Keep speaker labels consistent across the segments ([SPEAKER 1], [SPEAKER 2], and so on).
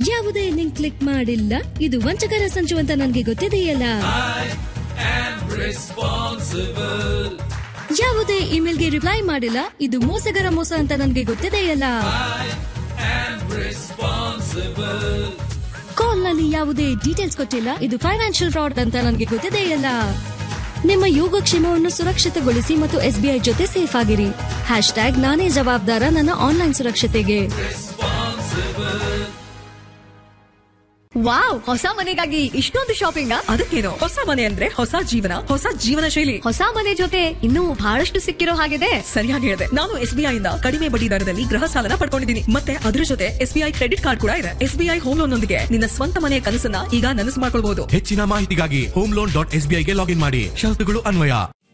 [SPEAKER 1] ಯಾವುದೇ link click ಮಾಡಿಲ್ಲ ಇದು ವಂಚಕರ ಸಂಚು ಅಂತ ನನಗೆ ಗೊತ್ತಿದೆಯಲ್ಲ ಯಾವುದೇ ಇಮೇಲ್ಗೆ ರಿಪ್ಲೈ ಮಾಡಿಲ್ಲ ಇದು ಮೋಸಗರ ಮೋಸ ಅಂತ ನನಗೆ ಗೊತ್ತಿದೆಯಲ್ಲ ಕಾಲ್ ನಲ್ಲಿ ಯಾವುದೇ ಡೀಟೇಲ್ಸ್ ಕೊಟ್ಟಿಲ್ಲ ಇದು ಫೈನಾನ್ಷಿಯಲ್ ಫ್ರಾಡ್ ಅಂತ ನನಗೆ ಗೊತ್ತಿದೆಯಲ್ಲ ನಿಮ್ಮ ಯೋಗಕ್ಷೇಮವನ್ನು ಸುರಕ್ಷಿತಗೊಳಿಸಿ ಮತ್ತು ಎಸ್ಬಿಐ ಜೊತೆ ಸೇಫ್ ಆಗಿರಿ ಹ್ಯಾಶ್ ಟ್ಯಾಗ್ ನಾನೇ ಜವಾಬ್ದಾರ ನನ್ನ ಆನ್ಲೈನ್ ಸುರಕ್ಷತೆಗೆ
[SPEAKER 2] ವಾವ್ ಹೊಸ ಮನೆಗಾಗಿ ಇಷ್ಟೊಂದು ಶಾಪಿಂಗ್
[SPEAKER 3] ಅದಕ್ಕೇನು ಹೊಸ ಮನೆ ಅಂದ್ರೆ ಹೊಸ ಜೀವನ ಹೊಸ ಜೀವನ ಶೈಲಿ
[SPEAKER 2] ಹೊಸ ಮನೆ ಜೊತೆ ಇನ್ನೂ ಬಹಳಷ್ಟು ಸಿಕ್ಕಿರೋ ಹಾಗಿದೆ
[SPEAKER 3] ಸರಿಯಾಗಿ ಹೇಳಿದೆ ನಾನು ಎಸ್ಬಿಐ ಇಂದ ಕಡಿಮೆ ಬಡ್ಡಿ ದರದಲ್ಲಿ ಗೃಹ ಸಾಲನ ಪಡ್ಕೊಂಡಿದ್ದೀನಿ ಮತ್ತೆ ಅದ್ರ ಜೊತೆ ಎಸ್ಬಿಐ ಕ್ರೆಡಿಟ್ ಕಾರ್ಡ್ ಕೂಡ ಇದೆ ಎಸ್ಬಿಐ ಹೋಮ್ ಲೋನ್ ನೊಂದಿಗೆ ನಿನ್ನ ಸ್ವಂತ ಮನೆಯ ಕನಸನ್ನ ಈಗ ನನಸು ಮಾಡ್ಕೊಳ್ಬಹುದು
[SPEAKER 4] ಹೆಚ್ಚಿನ ಮಾಹಿತಿಗಾಗಿ ಹೋಮ್ ಲೋನ್ ಡಾಟ್ ಎಸ್ಬಿಐಗೆ ಲಾಗಿನ್ ಮಾಡಿ ಷರತ್ತುಗಳು ಅನ್ವಯ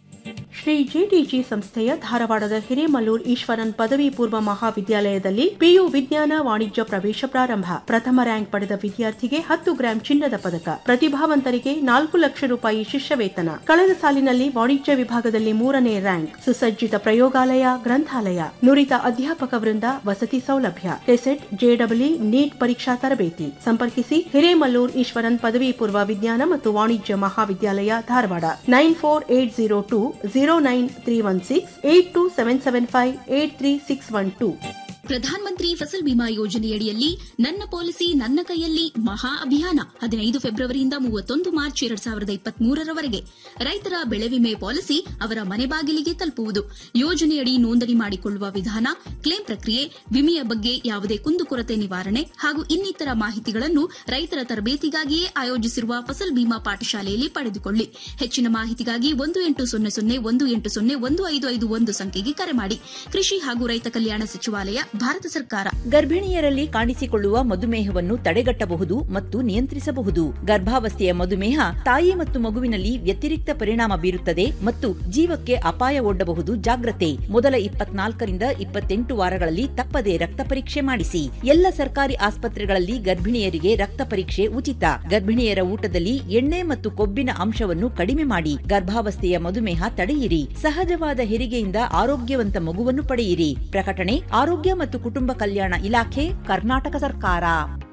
[SPEAKER 5] ಶ್ರೀ ಜಿಟಿಜಿ ಸಂಸ್ಥೆಯ ಧಾರವಾಡದ ಹಿರೇಮಲ್ಲೂರ್ ಈಶ್ವರನ್ ಪದವಿ ಪೂರ್ವ ಮಹಾವಿದ್ಯಾಲಯದಲ್ಲಿ ಪಿಯು ವಿಜ್ಞಾನ ವಾಣಿಜ್ಯ ಪ್ರವೇಶ ಪ್ರಾರಂಭ ಪ್ರಥಮ ರ್ಯಾಂಕ್ ಪಡೆದ ವಿದ್ಯಾರ್ಥಿಗೆ ಹತ್ತು ಗ್ರಾಂ ಚಿನ್ನದ ಪದಕ ಪ್ರತಿಭಾವಂತರಿಗೆ ನಾಲ್ಕು ಲಕ್ಷ ರೂಪಾಯಿ ಶಿಷ್ಯ ವೇತನ ಕಳೆದ ಸಾಲಿನಲ್ಲಿ ವಾಣಿಜ್ಯ ವಿಭಾಗದಲ್ಲಿ ಮೂರನೇ ರ್ಯಾಂಕ್ ಸುಸಜ್ಜಿತ ಪ್ರಯೋಗಾಲಯ ಗ್ರಂಥಾಲಯ ನುರಿತ ಅಧ್ಯಾಪಕ ವೃಂದ ವಸತಿ ಸೌಲಭ್ಯ ಕೆಸೆಟ್ ಜೆಡಬ್ಲ್ಯೂ ನೀಟ್ ಪರೀಕ್ಷಾ ತರಬೇತಿ ಸಂಪರ್ಕಿಸಿ ಹಿರೇಮಲ್ಲೂರ್ ಈಶ್ವರನ್ ಪದವಿ ಪೂರ್ವ ವಿಜ್ಞಾನ ಮತ್ತು ವಾಣಿಜ್ಯ ಮಹಾವಿದ್ಯಾಲಯ Dharwad nine four eight zero two zero nine three one six eight two seven seven five eight three six one two
[SPEAKER 6] Pradhan Mantri ಫಸಲ್ ಬಿಮಾ ಯೋಜನೆಯಡಿಯಲ್ಲಿ ನನ್ನ ಪಾಲಿಸಿ ನನ್ನ ಕೈಯಲ್ಲಿ ಮಹಾ ಅಭಿಯಾನ ಹದಿನೈದು ಫೆಬ್ರವರಿಯಿಂದ ಮೂವತ್ತೊಂದು ಮಾರ್ಚ್ ಎರಡ್ ಸಾವಿರದ ಇಪ್ಪತ್ತ್ ಮೂರರವರೆಗೆ ರೈತರ ಬೆಳೆ ವಿಮೆ ಪಾಲಿಸಿ ಅವರ ಮನೆ ಬಾಗಿಲಿಗೆ ತಲುಪುವುದು ಯೋಜನೆಯಡಿ ನೋಂದಣಿ ಮಾಡಿಕೊಳ್ಳುವ ವಿಧಾನ ಕ್ಲೇಮ್ ಪ್ರಕ್ರಿಯೆ ವಿಮೆಯ ಬಗ್ಗೆ ಯಾವುದೇ ಕುಂದುಕೊರತೆ ನಿವಾರಣೆ ಹಾಗೂ ಇನ್ನಿತರ ಮಾಹಿತಿಗಳನ್ನು ರೈತರ ತರಬೇತಿಗಾಗಿಯೇ ಆಯೋಜಿಸಿರುವ ಫಸಲ್ ಬಿಮಾ ಪಾಠಶಾಲೆಯಲ್ಲಿ ಪಡೆದುಕೊಳ್ಳಿ ಹೆಚ್ಚಿನ ಮಾಹಿತಿಗಾಗಿ ಒಂದು ಎಂಟು ಸೊನ್ನೆ ಸೊನ್ನೆ ಒಂದು ಎಂಟು ಸೊನ್ನೆ ಒಂದು ಐದು ಐದು ಒಂದು ಸಂಖ್ಯೆಗೆ ಕರೆ ಮಾಡಿ ಕೃಷಿ ಹಾಗೂ ರೈತ ಕಲ್ಯಾಣ ಸಚಿವಾಲಯ ಭಾರತ ಸರ್ಕಾರ
[SPEAKER 7] ಗರ್ಭಿಣಿಯರಲ್ಲಿ ಕಾಣಿಸಿಕೊಳ್ಳುವ ಮಧುಮೇಹವನ್ನು ತಡೆಗಟ್ಟಬಹುದು ಮತ್ತು ನಿಯಂತ್ರಿಸಬಹುದು ಗರ್ಭಾವಸ್ಥೆಯ ಮಧುಮೇಹ ತಾಯಿ ಮತ್ತು ಮಗುವಿನಲ್ಲಿ ವ್ಯತಿರಿಕ್ತ ಪರಿಣಾಮ ಬೀರುತ್ತದೆ ಮತ್ತು ಜೀವಕ್ಕೆ ಅಪಾಯ ಒಡ್ಡಬಹುದು ಜಾಗ್ರತೆ ಮೊದಲ ಇಪ್ಪತ್ನಾಲ್ಕರಿಂದ ಇಪ್ಪತ್ತೆಂಟು ವಾರಗಳಲ್ಲಿ ತಪ್ಪದೆ ರಕ್ತ ಪರೀಕ್ಷೆ ಮಾಡಿಸಿ ಎಲ್ಲ ಸರ್ಕಾರಿ ಆಸ್ಪತ್ರೆಗಳಲ್ಲಿ ಗರ್ಭಿಣಿಯರಿಗೆ ರಕ್ತ ಪರೀಕ್ಷೆ ಉಚಿತ ಗರ್ಭಿಣಿಯರ ಊಟದಲ್ಲಿ ಎಣ್ಣೆ ಮತ್ತು ಕೊಬ್ಬಿನ ಅಂಶವನ್ನು ಕಡಿಮೆ ಮಾಡಿ ಗರ್ಭಾವಸ್ಥೆಯ ಮಧುಮೇಹ ತಡೆಯಿರಿ ಸಹಜವಾದ ಹೆರಿಗೆಯಿಂದ ಆರೋಗ್ಯವಂತ ಮಗುವನ್ನು ಪಡೆಯಿರಿ ಪ್ರಕಟಣೆ ಆರೋಗ್ಯ ಮತ್ತು ಕುಟುಂಬ ಕಲ್ಯಾಣ ಇಲಾಖೆ ಕರ್ನಾಟಕ ಸರ್ಕಾರ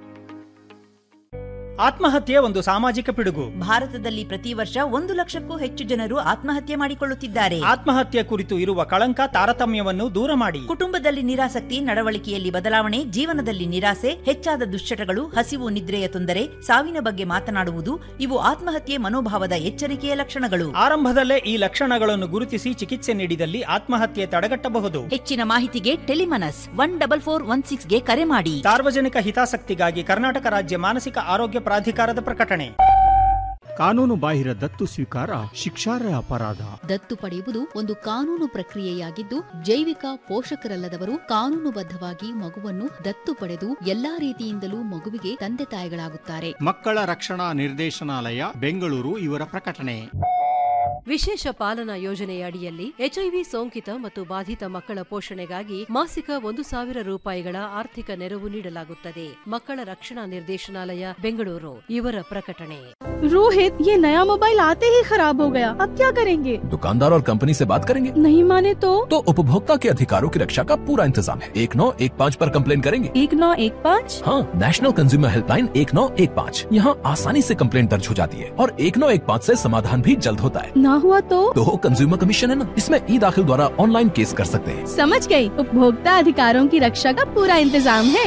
[SPEAKER 8] ಆತ್ಮಹತ್ಯೆ ಒಂದು ಸಾಮಾಜಿಕ ಪಿಡುಗು
[SPEAKER 7] ಭಾರತದಲ್ಲಿ ಪ್ರತಿ ವರ್ಷ ಒಂದು ಲಕ್ಷಕ್ಕೂ ಹೆಚ್ಚು ಜನರು ಆತ್ಮಹತ್ಯೆ ಮಾಡಿಕೊಳ್ಳುತ್ತಿದ್ದಾರೆ
[SPEAKER 8] ಆತ್ಮಹತ್ಯೆ ಕುರಿತು ಇರುವ ಕಳಂಕ ತಾರತಮ್ಯವನ್ನು ದೂರ ಮಾಡಿ
[SPEAKER 7] ಕುಟುಂಬದಲ್ಲಿ ನಿರಾಸಕ್ತಿ ನಡವಳಿಕೆಯಲ್ಲಿ ಬದಲಾವಣೆ ಜೀವನದಲ್ಲಿ ನಿರಾಸೆ ಹೆಚ್ಚಾದ ದುಶ್ಚಟಗಳು ಹಸಿವು ನಿದ್ರೆಯ ತೊಂದರೆ ಸಾವಿನ ಬಗ್ಗೆ ಮಾತನಾಡುವುದು ಇವು ಆತ್ಮಹತ್ಯೆ ಮನೋಭಾವದ ಎಚ್ಚರಿಕೆಯ ಲಕ್ಷಣಗಳು
[SPEAKER 8] ಆರಂಭದಲ್ಲೇ ಈ ಲಕ್ಷಣಗಳನ್ನು ಗುರುತಿಸಿ ಚಿಕಿತ್ಸೆ ನೀಡಿದಲ್ಲಿ ಆತ್ಮಹತ್ಯೆ ತಡೆಗಟ್ಟಬಹುದು
[SPEAKER 7] ಹೆಚ್ಚಿನ ಮಾಹಿತಿಗೆ TeleMANAS one double four one ಸಿಕ್ಸ್ಗೆ ಕರೆ ಮಾಡಿ
[SPEAKER 8] ಸಾರ್ವಜನಿಕ ಹಿತಾಸಕ್ತಿಗಾಗಿ ಕರ್ನಾಟಕ ರಾಜ್ಯ ಮಾನಸಿಕ ಆರೋಗ್ಯ ಪ್ರಾಧಿಕಾರದ ಪ್ರಕಟಣೆ
[SPEAKER 9] ಕಾನೂನು ಬಾಹಿರ ದತ್ತು ಸ್ವೀಕಾರ ಶಿಕ್ಷಾರ್ಹ ಅಪರಾಧ
[SPEAKER 6] ದತ್ತು ಪಡೆಯುವುದು ಒಂದು ಕಾನೂನು ಪ್ರಕ್ರಿಯೆಯಾಗಿದ್ದು ಜೈವಿಕ ಪೋಷಕರಲ್ಲದವರು ಕಾನೂನುಬದ್ಧವಾಗಿ ಮಗುವನ್ನು ದತ್ತು ಪಡೆದು ಎಲ್ಲಾ ರೀತಿಯಿಂದಲೂ ಮಗುವಿಗೆ ತಂದೆ ತಾಯಿಗಳಾಗುತ್ತಾರೆ
[SPEAKER 9] ಮಕ್ಕಳ ರಕ್ಷಣಾ ನಿರ್ದೇಶನಾಲಯ ಬೆಂಗಳೂರು ಇವರ ಪ್ರಕಟಣೆ
[SPEAKER 10] ವಿಶೇಷ ಪಾಲನಾ ಯೋಜನೆಯ ಅಡಿಯಲ್ಲಿ ಎಚ್ಐವಿ ಸೋಂಕಿತ ಮತ್ತು ಬಾಧಿತ ಮಕ್ಕಳ ಪೋಷಣೆಗಾಗಿ ಮಾಸಿಕ ಒಂದು ಸಾವಿರ ರೂಪಾಯಿಗಳ ಆರ್ಥಿಕ ನೆರವು ನೀಡಲಾಗುತ್ತದೆ ಮಕ್ಕಳ ರಕ್ಷಣಾ ನಿರ್ದೇಶನಾಲಯ ಬೆಂಗಳೂರು ಇವರ ಪ್ರಕಟಣೆ
[SPEAKER 11] रोहित ये नया मोबाइल आते ही खराब हो गया अब क्या करेंगे
[SPEAKER 4] दुकानदार और कंपनी से बात करेंगे
[SPEAKER 11] नहीं माने तो
[SPEAKER 4] तो उपभोक्ता के अधिकारों की रक्षा का पूरा इंतजाम है एक नौ एक पाँच पर कंप्लेन करेंगे
[SPEAKER 11] एक नौ एक पाँच
[SPEAKER 4] हाँ नेशनल कंज्यूमर हेल्पलाइन एक नौ एक पाँच यहाँ आसानी से कंप्लेन दर्ज हो जाती है और एक नौ एक पाँच ऐसी समाधान भी जल्द होता है
[SPEAKER 11] ना हुआ तो
[SPEAKER 4] तो कंज्यूमर कमीशन है ना इसमें ई दाखिल द्वारा ऑनलाइन केस कर सकते हैं
[SPEAKER 11] समझ गई उपभोक्ता अधिकारों की रक्षा का पूरा इंतजाम है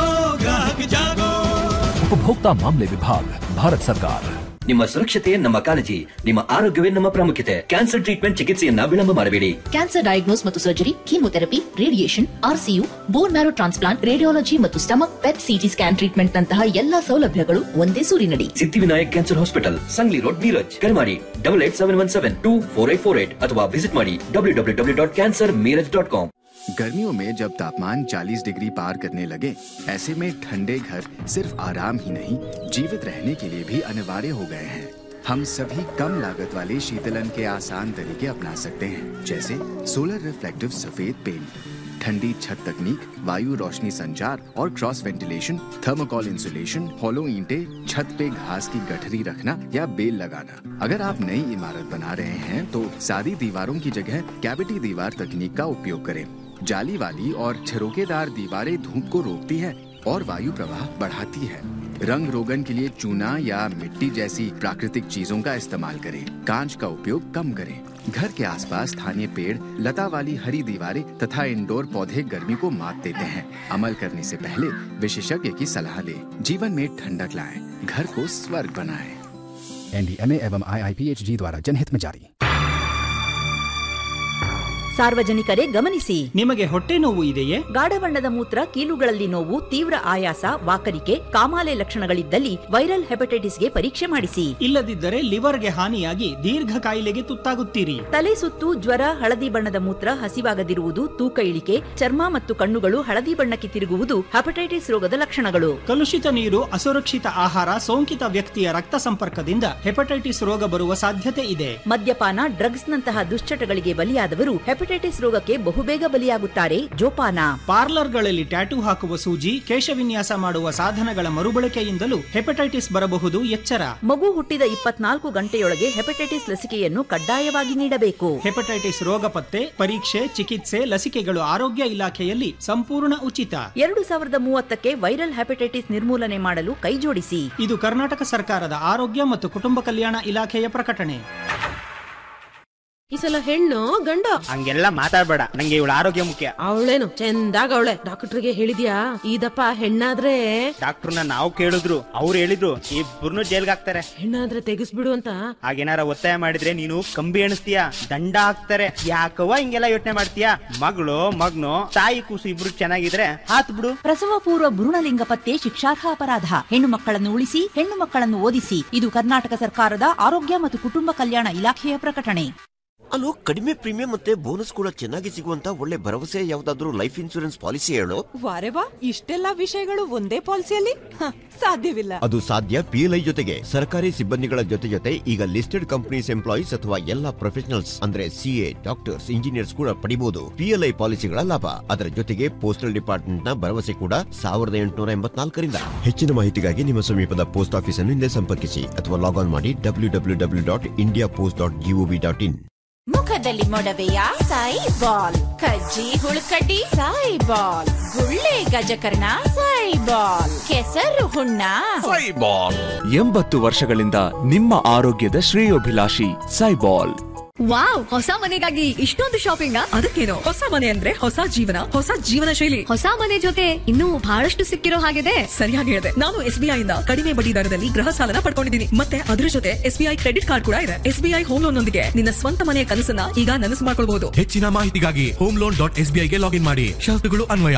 [SPEAKER 4] उपभोक्ता मामले विभाग भारत सरकार
[SPEAKER 12] ನಿಮ್ಮ ಸುರಕ್ಷತೆ ನಮ್ಮ ಕಾಳಜಿ ನಿಮ್ಮ ಆರೋಗ್ಯವೇ ನಮ್ಮ ಪ್ರಾಮುಖ್ಯತೆ ಕ್ಯಾನ್ಸರ್ ಟ್ರೀಟ್ಮೆಂಟ್ ಚಿಕಿತ್ಸೆಯನ್ನ ವಿಳಂಬ ಮಾಡಬೇಡಿ
[SPEAKER 6] ಕ್ಯಾನ್ಸರ್ ಡಯಾಗ್ನೋಸ್ ಮತ್ತು surgery chemotherapy radiation RCU bone marrow transplant radiology ಮತ್ತು stomach PET CT scan treatment ನಂತಹ ಎಲ್ಲಾ ಸೌಲಭ್ಯಗಳು ಒಂದೇ ಸೂರಿನಡಿ
[SPEAKER 12] Siddhivinayak cancer hospital Sangli road Miraj ಕರೆ ಮಾಡಿ double eight seven one seven two four eight four eight ಅಥವಾ ವಿಸಿಟ್ ಮಾಡಿ W W W dot cancer Miraj dot com
[SPEAKER 13] गर्मियों में जब तापमान 40 डिग्री पार करने लगे ऐसे में ठंडे घर सिर्फ आराम ही नहीं जीवित रहने के लिए भी अनिवार्य हो गए हैं हम सभी कम लागत वाले शीतलन के आसान तरीके अपना सकते हैं जैसे सोलर रिफ्लेक्टिव सफेद पेंट ठंडी छत तकनीक वायु रोशनी संचार और cross ventilation thermocol insulation hollow ईंटे छत पे घास की गठरी रखना या बेल लगाना अगर आप नई इमारत बना रहे हैं तो सादी दीवारों की जगह कैविटी दीवार तकनीक का उपयोग करें जाली वाली और छिरोकेदार दीवारें धूप को रोकती है और वायु प्रवाह बढ़ाती है रंग रोगन के लिए चूना या मिट्टी जैसी प्राकृतिक चीजों का इस्तेमाल करें कांच का उपयोग कम करें घर के आसपास स्थानीय पेड़ लता वाली हरी दीवारें तथा इंडोर पौधे गर्मी को मात देते हैं अमल करने से पहले विशेषज्ञ की सलाह लें जीवन में ठंडक लाएं घर को स्वर्ग बनाएं
[SPEAKER 14] एनडीएमए एवं आईआईपीएचजी द्वारा जनहित में जारी
[SPEAKER 7] ಸಾರ್ವಜನಿಕರೇ ಗಮನಿಸಿ
[SPEAKER 8] ನಿಮಗೆ ಹೊಟ್ಟೆ ನೋವು ಇದೆಯೇ
[SPEAKER 7] ಗಾಢ ಬಣ್ಣದ ಮೂತ್ರ ಕೀಲುಗಳಲ್ಲಿ ನೋವು ತೀವ್ರ ಆಯಾಸ ವಾಕರಿಕೆ ಕಾಮಾಲೆ ಲಕ್ಷಣಗಳಿದ್ದಲ್ಲಿ ವೈರಲ್ ಹೆಪಟೈಟಿಸ್ಗೆ ಪರೀಕ್ಷೆ ಮಾಡಿಸಿ
[SPEAKER 8] ಇಲ್ಲದಿದ್ದರೆ ಲಿವರ್ಗೆ ಹಾನಿಯಾಗಿ ದೀರ್ಘ ಕಾಯಿಲೆಗೆ ತುತ್ತಾಗುತ್ತೀರಿ
[SPEAKER 7] ತಲೆ ಸುತ್ತು ಜ್ವರ ಹಳದಿ ಬಣ್ಣದ ಮೂತ್ರ ಹಸಿವಾಗದಿರುವುದು ತೂಕ ಇಳಿಕೆ ಚರ್ಮ ಮತ್ತು ಕಣ್ಣುಗಳು ಹಳದಿ ಬಣ್ಣಕ್ಕೆ ತಿರುಗುವುದು ಹೆಪಟೈಟಿಸ್ ರೋಗದ ಲಕ್ಷಣಗಳು
[SPEAKER 8] ಕಲುಷಿತ ನೀರು ಅಸುರಕ್ಷಿತ ಆಹಾರ ಸೋಂಕಿತ ವ್ಯಕ್ತಿಯ ರಕ್ತ ಸಂಪರ್ಕದಿಂದ ಹೆಪಟೈಟಿಸ್ ರೋಗ ಬರುವ ಸಾಧ್ಯತೆ ಇದೆ
[SPEAKER 7] ಮದ್ಯಪಾನ ಡ್ರಗ್ಸ್ನಂತಹ ದುಶ್ಚಟಗಳಿಗೆ ಬಲಿಯಾದವರು ಹೆಪಟೈಟಿಸ್ ರೋಗಕ್ಕೆ ಬಹುಬೇಗ ಬಲಿಯಾಗುತ್ತಾರೆ ಜೋಪಾನ
[SPEAKER 8] ಪಾರ್ಲರ್ಗಳಲ್ಲಿ ಟ್ಯಾಟೂ ಹಾಕುವ ಸೂಜಿ ಕೇಶವಿನ್ಯಾಸ ಮಾಡುವ ಸಾಧನಗಳ ಮರುಬಳಕೆಯಿಂದಲೂ ಹೆಪಟೈಟಿಸ್ ಬರಬಹುದು ಎಚ್ಚರ
[SPEAKER 7] ಮಗು ಹುಟ್ಟಿದ ಇಪ್ಪತ್ನಾಲ್ಕು ಗಂಟೆಯೊಳಗೆ ಹೆಪಟೈಟಿಸ್ ಲಸಿಕೆಯನ್ನು ಕಡ್ಡಾಯವಾಗಿ ನೀಡಬೇಕು
[SPEAKER 8] ಹೆಪಟೈಟಿಸ್ ರೋಗ ಪತ್ತೆ ಪರೀಕ್ಷೆ ಚಿಕಿತ್ಸೆ ಲಸಿಕೆಗಳು ಆರೋಗ್ಯ ಇಲಾಖೆಯಲ್ಲಿ ಸಂಪೂರ್ಣ ಉಚಿತ
[SPEAKER 7] ಎರಡು ಸಾವಿರದ ಮೂವತ್ತಕ್ಕೆ ವೈರಲ್ ಹೆಪಟೈಟಿಸ್ ನಿರ್ಮೂಲನೆ ಮಾಡಲು ಕೈಜೋಡಿಸಿ
[SPEAKER 8] ಇದು ಕರ್ನಾಟಕ ಸರ್ಕಾರದ ಆರೋಗ್ಯ ಮತ್ತು ಕುಟುಂಬ ಕಲ್ಯಾಣ ಇಲಾಖೆಯ ಪ್ರಕಟಣೆ
[SPEAKER 15] ಈ ಸಲ ಹೆಣ್ಣು ಗಂಡ
[SPEAKER 16] ಹಂಗೆಲ್ಲ ಮಾತಾಡ್ಬೇಡ ನಂಗೆ ಇವಳ ಆರೋಗ್ಯ ಮುಖ್ಯ
[SPEAKER 15] ಅವಳೇನು ಚಂದಾಗ ಅವಳೆ ಡಾಕ್ಟರ್ಗೆ ಹೇಳಿದ್ಯಾ ಇದಪ್ಪ ಹೆಣ್ಣಾದ್ರೆ
[SPEAKER 16] ಡಾಕ್ಟರ್ನ ನಾವು ಕೇಳಿದ್ರು ಅವ್ರು ಹೇಳಿದ್ರು ಇಬ್ಬರನ್ನು ಜೈಲ್ಗೆ ಹಾಕ್ತಾರೆ
[SPEAKER 15] ಹೆಣ್ಣಾದ್ರೆ ತೆಗಿಸ್ಬಿಡು ಅಂತ
[SPEAKER 16] ಹಾಗೇನಾರ ಒತ್ತಾಯ ಮಾಡಿದ್ರೆ ನೀನು ಕಂಬಿ ಎಣಿಸ್ತೀಯ ದಂಡ ಹಾಕ್ತಾರೆ ಯಾಕವ್ವ ಹಿಂಗೆಲ್ಲ ಯೋಚನೆ ಮಾಡ್ತೀಯ ಮಗಳು ಮಗ್ನು ತಾಯಿ ಕೂಸು ಇಬ್ರು ಚೆನ್ನಾಗಿದ್ರೆ ಹಾತ್ ಬಿಡು
[SPEAKER 7] ಪ್ರಸವ ಪೂರ್ವ ಭ್ರೂಣಲಿಂಗ ಪತ್ತೆ ಶಿಕ್ಷಾರ್ಹ ಅಪರಾಧ ಹೆಣ್ಣು ಮಕ್ಕಳನ್ನು ಉಳಿಸಿ ಹೆಣ್ಣು ಮಕ್ಕಳನ್ನು ಓದಿಸಿ ಇದು ಕರ್ನಾಟಕ ಸರ್ಕಾರದ ಆರೋಗ್ಯ ಮತ್ತು ಕುಟುಂಬ ಕಲ್ಯಾಣ ಇಲಾಖೆಯ ಪ್ರಕಟಣೆ
[SPEAKER 17] ಅಲ್ಲೋ ಕಡಿಮೆ ಪ್ರೀಮಿಯಂ ಮತ್ತೆ ಬೋನಸ್ ಕೂಡ ಚೆನ್ನಾಗಿ ಸಿಗುವಂತ ಒಳ್ಳೆ ಭರವಸೆ ಯಾವ್ದಾದ್ರು ಲೈಫ್ ಇನ್ಶೂರೆನ್ಸ್ ಪಾಲಿಸಿ ಹೇಳು
[SPEAKER 18] ವಾರೆ ವಾ ಇಷ್ಟೆಲ್ಲ ವಿಷಯಗಳು ಒಂದೇ ಪಾಲಿಸಿಯಲ್ಲಿ ಹ, ಸಾಧ್ಯವಿಲ್ಲ
[SPEAKER 17] ಅದು ಸಾಧ್ಯ ಪಿಎಲ್ಐ ಜೊತೆಗೆ ಸರ್ಕಾರಿ ಸಿಬ್ಬಂದಿಗಳ ಜೊತೆ ಜೊತೆ ಈಗ ಲಿಸ್ಟೆಡ್ ಕಂಪನೀಸ್ ಎಂಪ್ಲಾಯೀಸ್ ಅಥವಾ ಎಲ್ಲಾ ಪ್ರೊಫೆಷನಲ್ಸ್ ಅಂದ್ರೆ ಸಿಎ ಡಾಕ್ಟರ್ಸ್ ಇಂಜಿನಿಯರ್ಸ್ ಕೂಡ ಪಡಿಬಹುದು ಪಿಎಲ್ಐ ಪಾಲಿಸಿಗಳ ಲಾಭ ಅದರ ಜೊತೆಗೆ ಪೋಸ್ಟಲ್ ಡಿಪಾರ್ಟ್ಮೆಂಟ್ ನ ಭರವಸೆ ಕೂಡ ಸಾವಿರದ ಎಂಟುನೂರ ಎಂಬತ್ನಾಲ್ಕರಿಂದ ಹೆಚ್ಚಿನ ಮಾಹಿತಿಗಾಗಿ ನಿಮ್ಮ ಸಮೀಪದ ಪೋಸ್ಟ್ ಆಫೀಸ್ ಅನ್ನು ಹಿಂದೆ ಸಂಪರ್ಕಿಸಿ ಅಥವಾ ಲಾಗ್ ಆನ್ ಮಾಡಿ W W W dot India post dot GOV dot in
[SPEAKER 19] ಮುಖದಲ್ಲಿ ಮೊಡವೆಯ ಸಾಯಿ ಬಾಲ್ ಕಜ್ಜಿ ಹುಳುಕಡ್ಡಿ ಸಾಯಿ ಬಾಲ್ ಗುಳ್ಳೆ ಗಜಕರ್ಣ ಸಾಯಿ ಬಾಲ್ ಕೆಸರು ಹುಣ್ಣ
[SPEAKER 20] ಎಂಬತ್ತು ವರ್ಷಗಳಿಂದ ನಿಮ್ಮ ಆರೋಗ್ಯದ ಶ್ರೇಯೋಭಿಲಾಷಿ ಸೈಬಾಲ್
[SPEAKER 2] ವಾವ್ ಹೊಸ ಮನೆಗಾಗಿ ಇಷ್ಟೊಂದು ಶಾಪಿಂಗ್
[SPEAKER 3] ಅದಕ್ಕೇನು ಹೊಸ ಮನೆ ಅಂದ್ರೆ ಹೊಸ ಜೀವನ ಹೊಸ ಜೀವನ ಶೈಲಿ
[SPEAKER 2] ಹೊಸ ಮನೆ ಜೊತೆ ಇನ್ನೂ ಬಹಳಷ್ಟು ಸಿಕ್ಕಿರೋ ಹಾಗಿದೆ
[SPEAKER 3] ಸರಿಯಾಗಿ ಹೇಳಿದೆ ನಾನು ಎಸ್ಬಿಐ ಇಂದ ಕಡಿಮೆ ಬಡ್ಡಿ ದರದಲ್ಲಿ ಗೃಹ ಸಾಲನ ಪಡ್ಕೊಂಡಿದ್ದೀನಿ ಮತ್ತೆ ಅದ್ರ ಜೊತೆ ಎಸ್ಬಿಐ ಕ್ರೆಡಿಟ್ ಕಾರ್ಡ್ ಕೂಡ ಇದೆ ಎಸ್ಬಿಐ ಹೋಮ್ ಲೋನ್ ನೊಂದಿಗೆ ನಿನ್ನ ಸ್ವಂತ ಮನೆಯ ಕನಸನ್ನ ಈಗ ನನಸು ಮಾಡ್ಕೊಳ್ಬಹುದು
[SPEAKER 21] ಹೆಚ್ಚಿನ ಮಾಹಿತಿಗಾಗಿ ಹೋಮ್ ಲೋನ್ ಡಾಟ್ ಎಸ್ ಗೆ ಲಾಗಿನ್ ಮಾಡಿ ಷರತ್ತುಗಳು ಅನ್ವಯ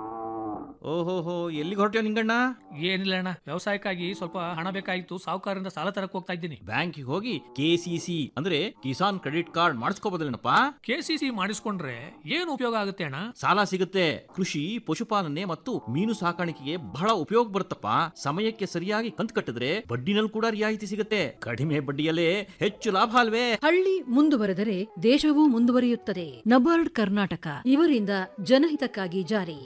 [SPEAKER 22] ಓಹೋಹೋ ಎಲ್ಲಿಗೆ ಹೊರಟ್ಯೋ ನಿಂಗಣ್ಣ ಏನಿಲ್ಲ ಅಣ್ಣ ವ್ಯವಸಾಯಕ್ಕಾಗಿ ಸ್ವಲ್ಪ ಹಣ ಬೇಕಾಗಿತ್ತು ಸಾಹುಕಾರರಿಂದ ಸಾಲ ತರಕ್ ಹೋಗ್ತಾ ಇದ್ದೀನಿ ಬ್ಯಾಂಕಿಗೆ ಹೋಗಿ ಕೆಸಿಸಿ ಅಂದ್ರೆ ಕಿಸಾನ್ ಕ್ರೆಡಿಟ್ ಕಾರ್ಡ್ ಮಾಡಿಸ್ಕೋಬೋದಲ್ಲೇನಪ್ಪ ಕೆಸಿಸಿ ಮಾಡಿಸ್ಕೊಂಡ್ರೆ ಏನು ಉಪಯೋಗ ಆಗುತ್ತೆ ಅಣ್ಣ ಸಾಲ ಸಿಗುತ್ತೆ ಕೃಷಿ ಪಶುಪಾಲನೆ ಮತ್ತು ಮೀನು ಸಾಕಾಣಿಕೆಗೆ ಬಹಳ ಉಪಯೋಗ ಬರುತ್ತಪ್ಪ ಸಮಯಕ್ಕೆ ಸರಿಯಾಗಿ ಕಂತು ಕಟ್ಟಿದ್ರೆ ಬಡ್ಡಿನಲ್ಲಿ ಕೂಡ ರಿಯಾಯಿತಿ ಸಿಗುತ್ತೆ ಕಡಿಮೆ ಬಡ್ಡಿಯಲ್ಲೇ ಹೆಚ್ಚು ಲಾಭ ಅಲ್ವೇ
[SPEAKER 10] ಹಳ್ಳಿ ಮುಂದುವರೆದರೆ ದೇಶವೂ ಮುಂದುವರಿಯುತ್ತದೆ ನಬಾರ್ಡ್ ಕರ್ನಾಟಕ ಇವರಿಂದ ಜನಹಿತಕ್ಕಾಗಿ ಜಾರಿ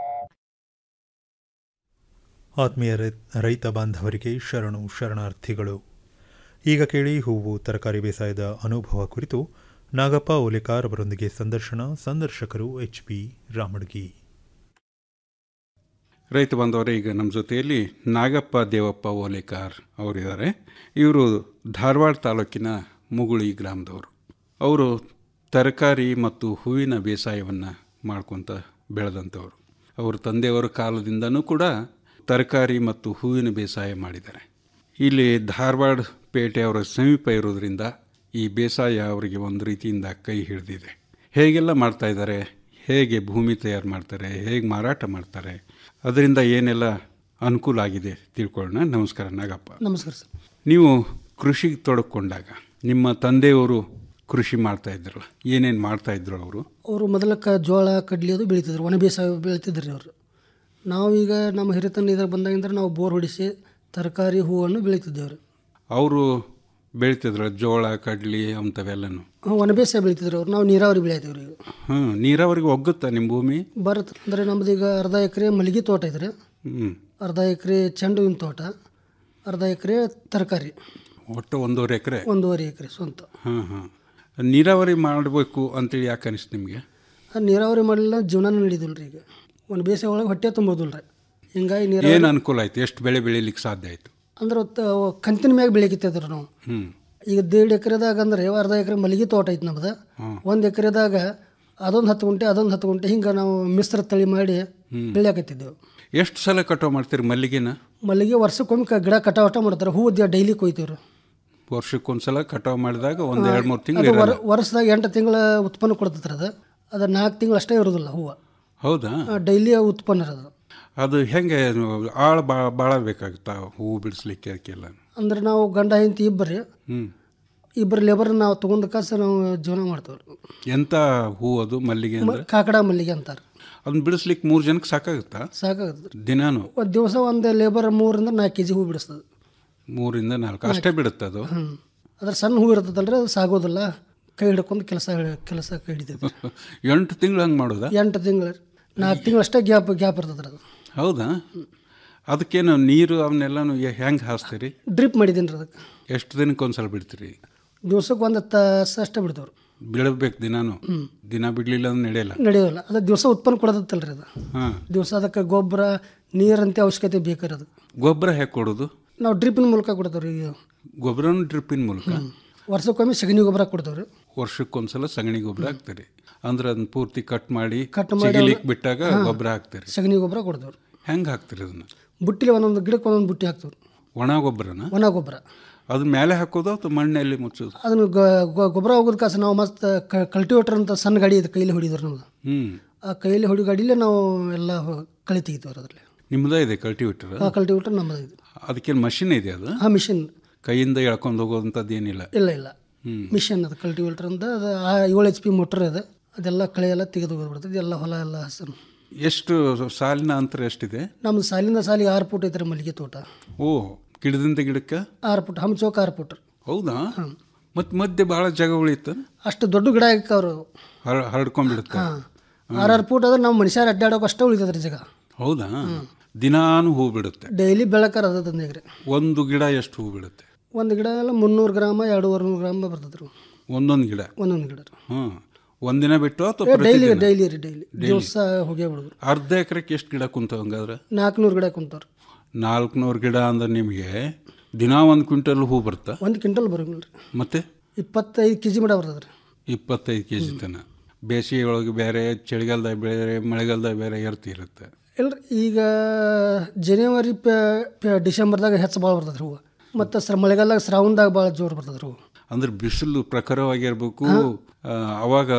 [SPEAKER 23] ಆತ್ಮೀಯ ರೈ- ರೈತ ಬಾಂಧವರಿಗೆ ಶರಣು ಶರಣಾರ್ಥಿಗಳು ಈಗ ಕೇಳಿ ಹೂವು ತರಕಾರಿ ಬೇಸಾಯದ ಅನುಭವ ಕುರಿತು ನಾಗಪ್ಪ ಓಲೆಕಾರ್ ಅವರೊಂದಿಗೆ ಸಂದರ್ಶನ ಸಂದರ್ಶಕರು ಎಚ್ ಪಿ ರಾಮಡ್ಗಿ
[SPEAKER 24] ರೈತ ಬಾಂಧವರೇ ಈಗ ನಮ್ಮ ಜೊತೆಯಲ್ಲಿ ನಾಗಪ್ಪ ದೇವಪ್ಪ ಓಲೇಕಾರ್ ಅವರಿದ್ದಾರೆ ಇವರು ಧಾರವಾಡ ತಾಲೂಕಿನ ಮುಗುಳಿ ಗ್ರಾಮದವರು ಅವರು ತರಕಾರಿ ಮತ್ತು ಹೂವಿನ ಬೇಸಾಯವನ್ನು ಮಾಡ್ಕೊತ ಬೆಳೆದಂಥವ್ರು ಅವ್ರ ತಂದೆಯವರ ಕಾಲದಿಂದನೂ ಕೂಡ ತರಕಾರಿ ಮತ್ತು ಹೂವಿನ ಬೇಸಾಯ ಮಾಡಿದ್ದಾರೆ ಇಲ್ಲಿ ಧಾರವಾಡ ಪೇಟೆ ಅವರ ಸಮೀಪ ಇರೋದ್ರಿಂದ ಈ ಬೇಸಾಯ ಅವರಿಗೆ ಒಂದು ರೀತಿಯಿಂದ ಕೈ ಹಿಡಿದಿದೆ ಹೇಗೆಲ್ಲ ಮಾಡ್ತಾ ಇದ್ದಾರೆ ಹೇಗೆ ಭೂಮಿ ತಯಾರು ಮಾಡ್ತಾರೆ ಹೇಗೆ ಮಾರಾಟ ಮಾಡ್ತಾರೆ ಅದರಿಂದ ಏನೆಲ್ಲ ಅನುಕೂಲ ಆಗಿದೆ ತಿಳ್ಕೊಳ್ಳೋಣ ನಮಸ್ಕಾರ ನಾಗಪ್ಪ
[SPEAKER 25] ನಮಸ್ಕಾರ ಸರ್
[SPEAKER 24] ನೀವು ಕೃಷಿಗೆ ತೊಡಕೊಂಡಾಗ ನಿಮ್ಮ ತಂದೆಯವರು ಕೃಷಿ ಮಾಡ್ತಾ ಇದ್ರಲ್ಲ ಏನೇನು ಮಾಡ್ತಾ ಇದ್ರು ಅವರು
[SPEAKER 25] ಅವರು ಮೊದಲಕ್ಕೆ ಜೋಳ ಕಡ್ಲಿ ಅದು ಬೆಳೀತಿದ್ರು ಒಣ ಬೇಸಾಯ ಬೆಳೀತಿದ್ರು ರೀ ಅವರು ನಾವೀಗ ನಮ್ಮ ಹಿರಿತನ ಇದ್ರಾಗ ಬಂದಾಗಿಂದ್ರೆ ನಾವು ಬೋರ್ ಹೊಡಿಸಿ ತರಕಾರಿ ಹೂವನ್ನು ಬೆಳೀತಿದ್ದೇವೆ ರೀ
[SPEAKER 24] ಅವರು ಬೆಳಿತಿದ್ರ ಜೋಳ ಕಡ್ಲಿ ಅಂಥವೆಲ್ಲನು
[SPEAKER 25] ಒಣ ಬೇಸಾಯ ಬೆಳೀತಿದ್ರು ಅವ್ರು ನಾವು ನೀರಾವರಿ ಬೆಳೆಯತ್ತೀವಿ ರೀ
[SPEAKER 24] ಹಾಂ ನೀರಾವರಿಗೆ ಒಗ್ಗುತ್ತಾ ನಿಮ್ಮ ಭೂಮಿ
[SPEAKER 25] ಬರುತ್ತೆ ಅಂದರೆ ನಮ್ಮದು ಈಗ ಅರ್ಧ ಎಕರೆ ಮಲ್ಲಿಗೆ ತೋಟ ಇದೆ ರೀ
[SPEAKER 24] ಹ್ಞೂ
[SPEAKER 25] ಅರ್ಧ ಎಕರೆ ಚೆಂಡು ಹೂವಿನ ತೋಟ ಅರ್ಧ ಎಕರೆ ತರಕಾರಿ
[SPEAKER 24] ಒಟ್ಟು ಒಂದೂವರೆ ಎಕರೆ
[SPEAKER 25] ಒಂದೂವರೆ ಎಕರೆ ಸ್ವಂತ
[SPEAKER 24] ಹಾಂ ಹಾಂ ನೀರಾವರಿ ಮಾಡಬೇಕು ಅಂತೇಳಿ ಯಾಕೆ ಅನಿಸ್ತು ನಿಮಗೆ
[SPEAKER 25] ಆ ನೀರಾವರಿ ಮಾಡಲಿಲ್ಲ ಜೀವನ ನಡೆಯೋದಿಲ್ಲ ರೀ ಈಗ ಒಂದು ಬೇಸಾಯ ಒಳಗೆ ಹೊಟ್ಟೆ ತುಂಬೋದಿಲ್ಲ ರೀ ಹಿಂಗಾಗಿ
[SPEAKER 24] ಏನು
[SPEAKER 25] ನೀರಾವರಿ
[SPEAKER 24] ಅನುಕೂಲ ಆಯ್ತು ಎಷ್ಟು ಬೆಳೆ ಬೆಳಿಲಿಕ್ಕೆ ಸಾಧ್ಯ ಆಯ್ತು
[SPEAKER 25] ಅಂದ್ರೆ ತ- ಕಂತಿನ ಮ್ಯಾಗ ಬೆಳಿಕಿತ್ತಿದ್ರು ನಾವು
[SPEAKER 24] ಹ್ಮ್
[SPEAKER 25] ಈಗ ದೇಡ್ ಎಕರೆದಾಗ ಅಂದ್ರೆ ಅರ್ಧ ಎಕರೆ ಮಲ್ಲಿಗೆ ತೋಟ ಐತಿ ನಮ್ದು
[SPEAKER 24] ಹ್ಮ್.
[SPEAKER 25] ಒಂದು ಎಕರೆದಾಗ ಅದೊಂದು ಹತ್ತು ಗುಂಟೆ ಅದೊಂದು ಹತ್ತು ಗುಂಟೆ ಹಿಂಗೆ ನಾವು ಮಿಶ್ರ ತಳಿ ಮಾಡಿ
[SPEAKER 24] ಹ್ಮ್.
[SPEAKER 25] ಬೆಳೆಯಾಕತ್ತಿದ್ದೆವು
[SPEAKER 24] ಎಷ್ಟು ಸಲ ಕಟಾವು ಮಾಡ್ತೀರಿ ಮಲ್ಲಿಗೆನ
[SPEAKER 25] ಮಲ್ಲಿಗೆ ವರ್ಷಕ್ಕೊಮ್ಮೆ ಕ- ಗಿಡ ಕಟಾವಟ ಮಾಡ್ತಾರೆ ಹೂವು ಡೈಲಿ ಕೊಯ್ತೀವ್ರಿ
[SPEAKER 24] ವರ್ಷಕ್ಕೊಂದ್ಸಲ ಕಟಾವು ಮಾಡಿದಾಗ ಒಂದು
[SPEAKER 25] ಆ,
[SPEAKER 24] ಎರಡು ಮೂರು
[SPEAKER 25] ಅದು
[SPEAKER 24] ತಿಂಗಳು
[SPEAKER 25] ವರ್-
[SPEAKER 24] ಇರಲ್ಲ
[SPEAKER 25] ವರ್ಷದಾಗ ಎಂಟು ತಿಂಗಳ ಉತ್ಪನ್ನ ಕೊಡ್ತೈತ್ರಿ ಅದು ಅದು ನಾಲ್ಕು ತಿಂಗಳು ಅಷ್ಟೇ ಇರೋದಿಲ್ಲ ಹೂವು
[SPEAKER 24] ಹೌದಾ
[SPEAKER 25] ಡೈಲಿ ಉತ್ಪನ್ನ ಇರೋದು
[SPEAKER 24] ಅದು ಹೆಂಗೆ ಆಳ ಭಾಳ ಭಾಳ ಬೇಕಾಗುತ್ತಾ ಹೂವು ಬಿಡಿಸ್ಲಿಕ್ಕೆ ಅದಕ್ಕೆಲ್ಲ
[SPEAKER 25] ಅಂದ್ರೆ ನಾವು ಗಂಡ ಹೆಂಡತಿ ಇಬ್ಬರಿ
[SPEAKER 24] ಹ್ಮ್
[SPEAKER 25] ಇಬ್ಬರು ಲೇಬರ್ ನಾವು ತೊಗೊಂಡ ಕಾಸು ನಾವು ಜೀವನ ಮಾಡ್ತೇವ್ರಿ
[SPEAKER 24] ಎಂತ ಹೂ ಅದು ಮಲ್ಲಿಗೆ
[SPEAKER 25] ಮ-
[SPEAKER 24] ಅಂದ್ರೆ
[SPEAKER 25] ಕಾಕಡ ಮಲ್ಲಿಗೆ ಅಂತಾರೆ
[SPEAKER 24] ಅದನ್ನ ಬಿಡಿಸ್ಲಿಕ್ಕೆ ಮೂರು ಜನಕ್ಕೆ ಸಾಕಾಗುತ್ತಾ
[SPEAKER 25] ಸಾಕಾಗುತ್ತೆ
[SPEAKER 24] ದಿನಾನು
[SPEAKER 25] ಒಂದು ದಿವಸ ಒಂದು ಲೇಬರ್ ಮೂರಿಂದ ನಾಲ್ಕು ಕೆ ಜಿ ಹೂ ಬಿಡಿಸ್ತದೆ
[SPEAKER 24] ಮೂರಿಂದ ನಾಲ್ಕು ಅಷ್ಟೇ ಬಿಡುತ್ತೆ ಅದು
[SPEAKER 25] ಹ್ಞೂ ಅದ್ರ ಸಣ್ಣ ಹೂ ಇರ್ತದಲ್ರಿ ಅದು ಸಾಗೋದಿಲ್ಲ ಕೈ ಹಿಡ್ಕೊಂಡು ಕೆಲಸ ಕೆಲಸ ಕೈ ಹಿಡಿತೈತೆ
[SPEAKER 24] ಎಂಟು ತಿಂಗಳು ಹಂಗೆ ಮಾಡೋದಾ
[SPEAKER 25] ಎಂಟು ತಿಂಗಳು ನಾಲ್ಕು ತಿಂಗಳು ಅಷ್ಟೇ ಗ್ಯಾಪ್ ಗ್ಯಾಪ್ ಇರ್ತದ್ರಿ ಅದು
[SPEAKER 24] ಹೌದಾ ಅದಕ್ಕೇನು ನೀರು ಅವನ್ನೆಲ್ಲನು ಹೆಂಗೆ ಹಾಸ್ತೀರಿ
[SPEAKER 25] ಡ್ರಿಪ್ ಮಾಡಿದ್ದೀನಿ ರೀ ಅದಕ್ಕೆ
[SPEAKER 24] ಎಷ್ಟು ದಿನಕ್ಕೆ ಒಂದ್ಸಲ ಬಿಡ್ತೀರಿ
[SPEAKER 25] ದಿವ್ಸಕ್ಕೆ ಒಂದು ತಾಸು ಅಷ್ಟೇ ಬಿಡ್ತೇವ್ರಿ
[SPEAKER 24] ಬಿಡಬೇಕು ದಿನಾನು ದಿನ ಬಿಡ್ಲಿಲ್ಲ ಅಂದ್ರೆ ನಡೆಯಲ್ಲ
[SPEAKER 25] ನಡೆಯೋಲ್ಲ ಅದು ದಿವಸ ಉತ್ಪನ್ನ ಕೊಡೋದತ್ತಲ್ರಿ ಅದು
[SPEAKER 24] ಹಾಂ
[SPEAKER 26] ದಿವಸ ಅದಕ್ಕೆ ಗೊಬ್ಬರ ನೀರಂತೆ ಅವಶ್ಯಕತೆ ಬೇಕಾರದು
[SPEAKER 24] ಗೊಬ್ಬರ ಹೇಗೆ ಕೊಡೋದು
[SPEAKER 25] ನಾವು ಡ್ರಿಪ್ಪಿನ ಮೂಲಕ ಕೊಡ್ತೇವ್ರಿ ಈಗ
[SPEAKER 24] ಗೊಬ್ಬರನು ಡ್ರಿಪ್ಪಿನ ಮೂಲಕ
[SPEAKER 25] ವರ್ಷಕ್ಕೊಮ್ಮೆ ಸಗಣಿ ಗೊಬ್ಬರ ಕೊಡ್ತೇವ್ರಿ
[SPEAKER 24] ವರ್ಷಕ್ಕೊಂದ್ಸಲ ಸಗಣಿ ಗೊಬ್ಬರ ಹಾಕ್ತೀರಿ ಅಂದ್ರೆ ಅದನ್ನ ಪೂರ್ತಿ ಕಟ್ ಮಾಡಿ
[SPEAKER 25] ಕಟ್ ಮಾಡಿ
[SPEAKER 24] ಚಿಗಿಲಿಕ್ಕೆ
[SPEAKER 25] ಅವ್ನ-
[SPEAKER 24] ಬಿಟ್ಟಾಗ
[SPEAKER 25] ಹಾ.
[SPEAKER 24] ಗೊಬ್ಬರ ಹಾಕ್ತೀರಿ
[SPEAKER 25] ಸಗಣಿ ಗೊಬ್ಬರ ಕೊಡ್ತೇವ್ರಿ
[SPEAKER 24] ಹೆಂಗೆ ಹಾಕ್ತೀರಿ ಅದನ್ನ
[SPEAKER 25] ಬುಟ್ಟಿಲಿ ಒಂದೊಂದು ಗಿಡಕ್ಕೆ ಒಂದೊಂದು ಬುಟ್ಟಿ ಹಾಕ್ತೇವ್ರಿ
[SPEAKER 24] ಒಣ ಗೊಬ್ಬರನ
[SPEAKER 25] ಒಣ ಗೊಬ್ಬರ
[SPEAKER 24] ಅದ್ರ ಮೇಲೆ ಹಾಕೋದು ಅಥವಾ ಮಣ್ಣಲ್ಲಿ ಮುಚ್ಚೋದು
[SPEAKER 25] ಅದನ್ನು ಗೊ- ಗೊ- ಗೊಬ್ಬರ ಹೋಗೋದ್ ಕಾಸು ನಾವು ಮಸ್ತ್ ಕಲ್ಟಿವೇಟರ್ ಅಂತ ಸಣ್ಣ ಗಾಡಿ ಇದೆ ಕೈಲಿ ಹೊಡಿದ್ರು ನಮ್ದು
[SPEAKER 24] ಹ್ಮ್
[SPEAKER 25] ಆ ಕೈಯಲ್ಲಿ ಹೊಡಿ ಗಾಡಿಲೇ ನಾವು ಎಲ್ಲ ಹೊ- ಕಳೆ ತೆಗಿತೇವ್ರಿ ಅದರಲ್ಲಿ
[SPEAKER 24] ನಿಮ್ಮದೇ ಇದೆ ಕಲ್ಟಿವೇಟರ್
[SPEAKER 25] ಆ ಕಲ್ಟಿವೇಟರ್ ನಮ್ಮದು ಇದು
[SPEAKER 24] ಅದಕ್ಕೇನು ಮಷಿನ್ ಇದೆ ಅದು
[SPEAKER 25] ಆ ಮಿಷಿನ್
[SPEAKER 24] ಕೈಯಿಂದ ಎಳ್ಕೊಂಡು ಹೋಗೋದಂಥದ್ದು ಏನಿಲ್ಲ
[SPEAKER 25] ಇಲ್ಲ ಇಲ್ಲ
[SPEAKER 24] ಹ್ಮ್
[SPEAKER 25] ಮಿಷನ್ ಅದು ಕಲ್ಟಿವೇಟರ್ ಅಂತ ಅದು ಆ ಏಳು ಎಚ್ ಪಿ ಮೋಟ್ರ್ ಇದೆ ಅದೆಲ್ಲ ಕಳೆ ಎಲ್ಲ ತೆಗೆದು ಹೋಗ್ಬಿಡ್ತದೆ ಎಲ್ಲ ಹೊಲ ಎಲ್ಲ ಹಸರು
[SPEAKER 24] ಎಷ್ಟು ಸಾಲಿನ ಅಂತರ ಎಷ್ಟಿದೆ
[SPEAKER 25] ನಮ್ದು ಸಾಲಿಂದ ಸಾಲಿಗೆ ಆರು ಫುಟ್ ಐತ್ರಿ ಮಲ್ಲಿಗೆ ತೋಟ
[SPEAKER 24] ಓ ಗಿಡದಿಂದ ಗಿಡಕ್ಕೆ
[SPEAKER 25] ಆರು ಫುಟ್ ಹಮ್ಚೋಕ್ ಆರು ಫುಟ್ ರೀ
[SPEAKER 24] ಹೌದಾ ಮತ್ತೆ ಮಧ್ಯೆ ಭಾಳ ಜಾಗ ಉಳಿಯುತ್ತೆ
[SPEAKER 25] ಅಷ್ಟು ದೊಡ್ಡ ಗಿಡ ಅವರು
[SPEAKER 24] ಹರ ಹರಡ್ಕೊಂಡ್ಬಿಡುತ್ತೆ
[SPEAKER 25] ಹಾಂ ಆರಾರು ಫುಟ್ ಅದ್ರೆ ನಮ್ಮ ಮನುಷ್ಯರು ಅಡ್ಡಾಡೋಕೆ ಅಷ್ಟೇ ಉಳಿತದ್ರಿ ಜಾಗ
[SPEAKER 24] ಹೌದಾ ದಿನಾನು ಹೂ ಬಿಡುತ್ತೆ
[SPEAKER 25] ಡೈಲಿ ಬೆಳಕರ ಅದ ತಂದೇಗ್ರಿ
[SPEAKER 24] ಒಂದು ಗಿಡ ಎಷ್ಟು ಹೂ ಬಿಡುತ್ತೆ
[SPEAKER 25] ಒಂದು ಗಿಡ ಎಲ್ಲ ಮುನ್ನೂರು ಗ್ರಾಮ ಎರಡೂವರೆ ನೂರು ಗ್ರಾಮ ಬರ್ತದೆ ರೀ
[SPEAKER 24] ಒಂದೊಂದು ಗಿಡ
[SPEAKER 25] ಒಂದೊಂದು ಗಿಡ ರೀ
[SPEAKER 24] ಹ್ಮ್ ಒಂದಿನ ಬಿಟ್ಟು ಅಥವಾ
[SPEAKER 25] ಡೈಲಿ
[SPEAKER 24] ಪ್ರತಿದಿನ?
[SPEAKER 25] ಡೈಲಿ ರೀ ಡೈಲಿ
[SPEAKER 24] Daily.
[SPEAKER 25] ದಿವಸ ಹೋಗೇ ಬಿಡೋದು
[SPEAKER 24] ಅರ್ಧ ಎಕರೆಗೆ ಎಷ್ಟು ಗಿಡ ಕುಂತ ಹಂಗಾದ್ರೆ
[SPEAKER 25] ನಾಲ್ಕುನೂರು ಗಿಡ ಕುಂತಾವ್ರಿ
[SPEAKER 24] ನಾಲ್ಕುನೂರು ಗಿಡ ಅಂದ್ರೆ ನಿಮಗೆ ದಿನಾ ಒಂದು ಕ್ವಿಂಟಲ್ ಹೂ ಬರುತ್ತಾ
[SPEAKER 25] ಒಂದು ಕ್ವಿಂಟಲ್ ಬರೋಂಗಿಲ್ಲ ರೀ
[SPEAKER 24] ಮತ್ತೆ
[SPEAKER 25] ಇಪ್ಪತ್ತೈದು ಕೆ ಜಿ ಮಡ ಬರ್ತದೆ ರೀ
[SPEAKER 24] ಇಪ್ಪತ್ತೈದು ಕೆ ಜಿ ತನ ಬೇಸಿಗೆ ಒಳಗೆ ಬೇರೆ ಚಳಿಗಾಲದಾಗ ಬೇರೆ ಮಳೆಗಾಲದಾಗ ಬೇರೆ ಏರ್ತಿ ಇರುತ್ತೆ
[SPEAKER 25] ಇಲ್ರಿ ಈಗ ಜನವರಿ ಪೆ- ಪೆ- ಡಿಸೆಂಬರ್ದಾಗ ಹೆಚ್ಚು ಭಾಳ ಬರ್ತದೆ ರೀ ಹೂವು ಮತ್ತು ಶ್ರ ಮಳೆಗಾಲದಾಗ ಶ್ರಾವಣದಾಗ ಭಾಳ ಜೋರು ಬರ್ತದೆ ರೀ ಹೂವು
[SPEAKER 24] ಅಂದ್ರೆ ಬಿಸಿಲು ಪ್ರಖರವಾಗಿರ್ಬೇಕು ಆ, ಅವಾಗ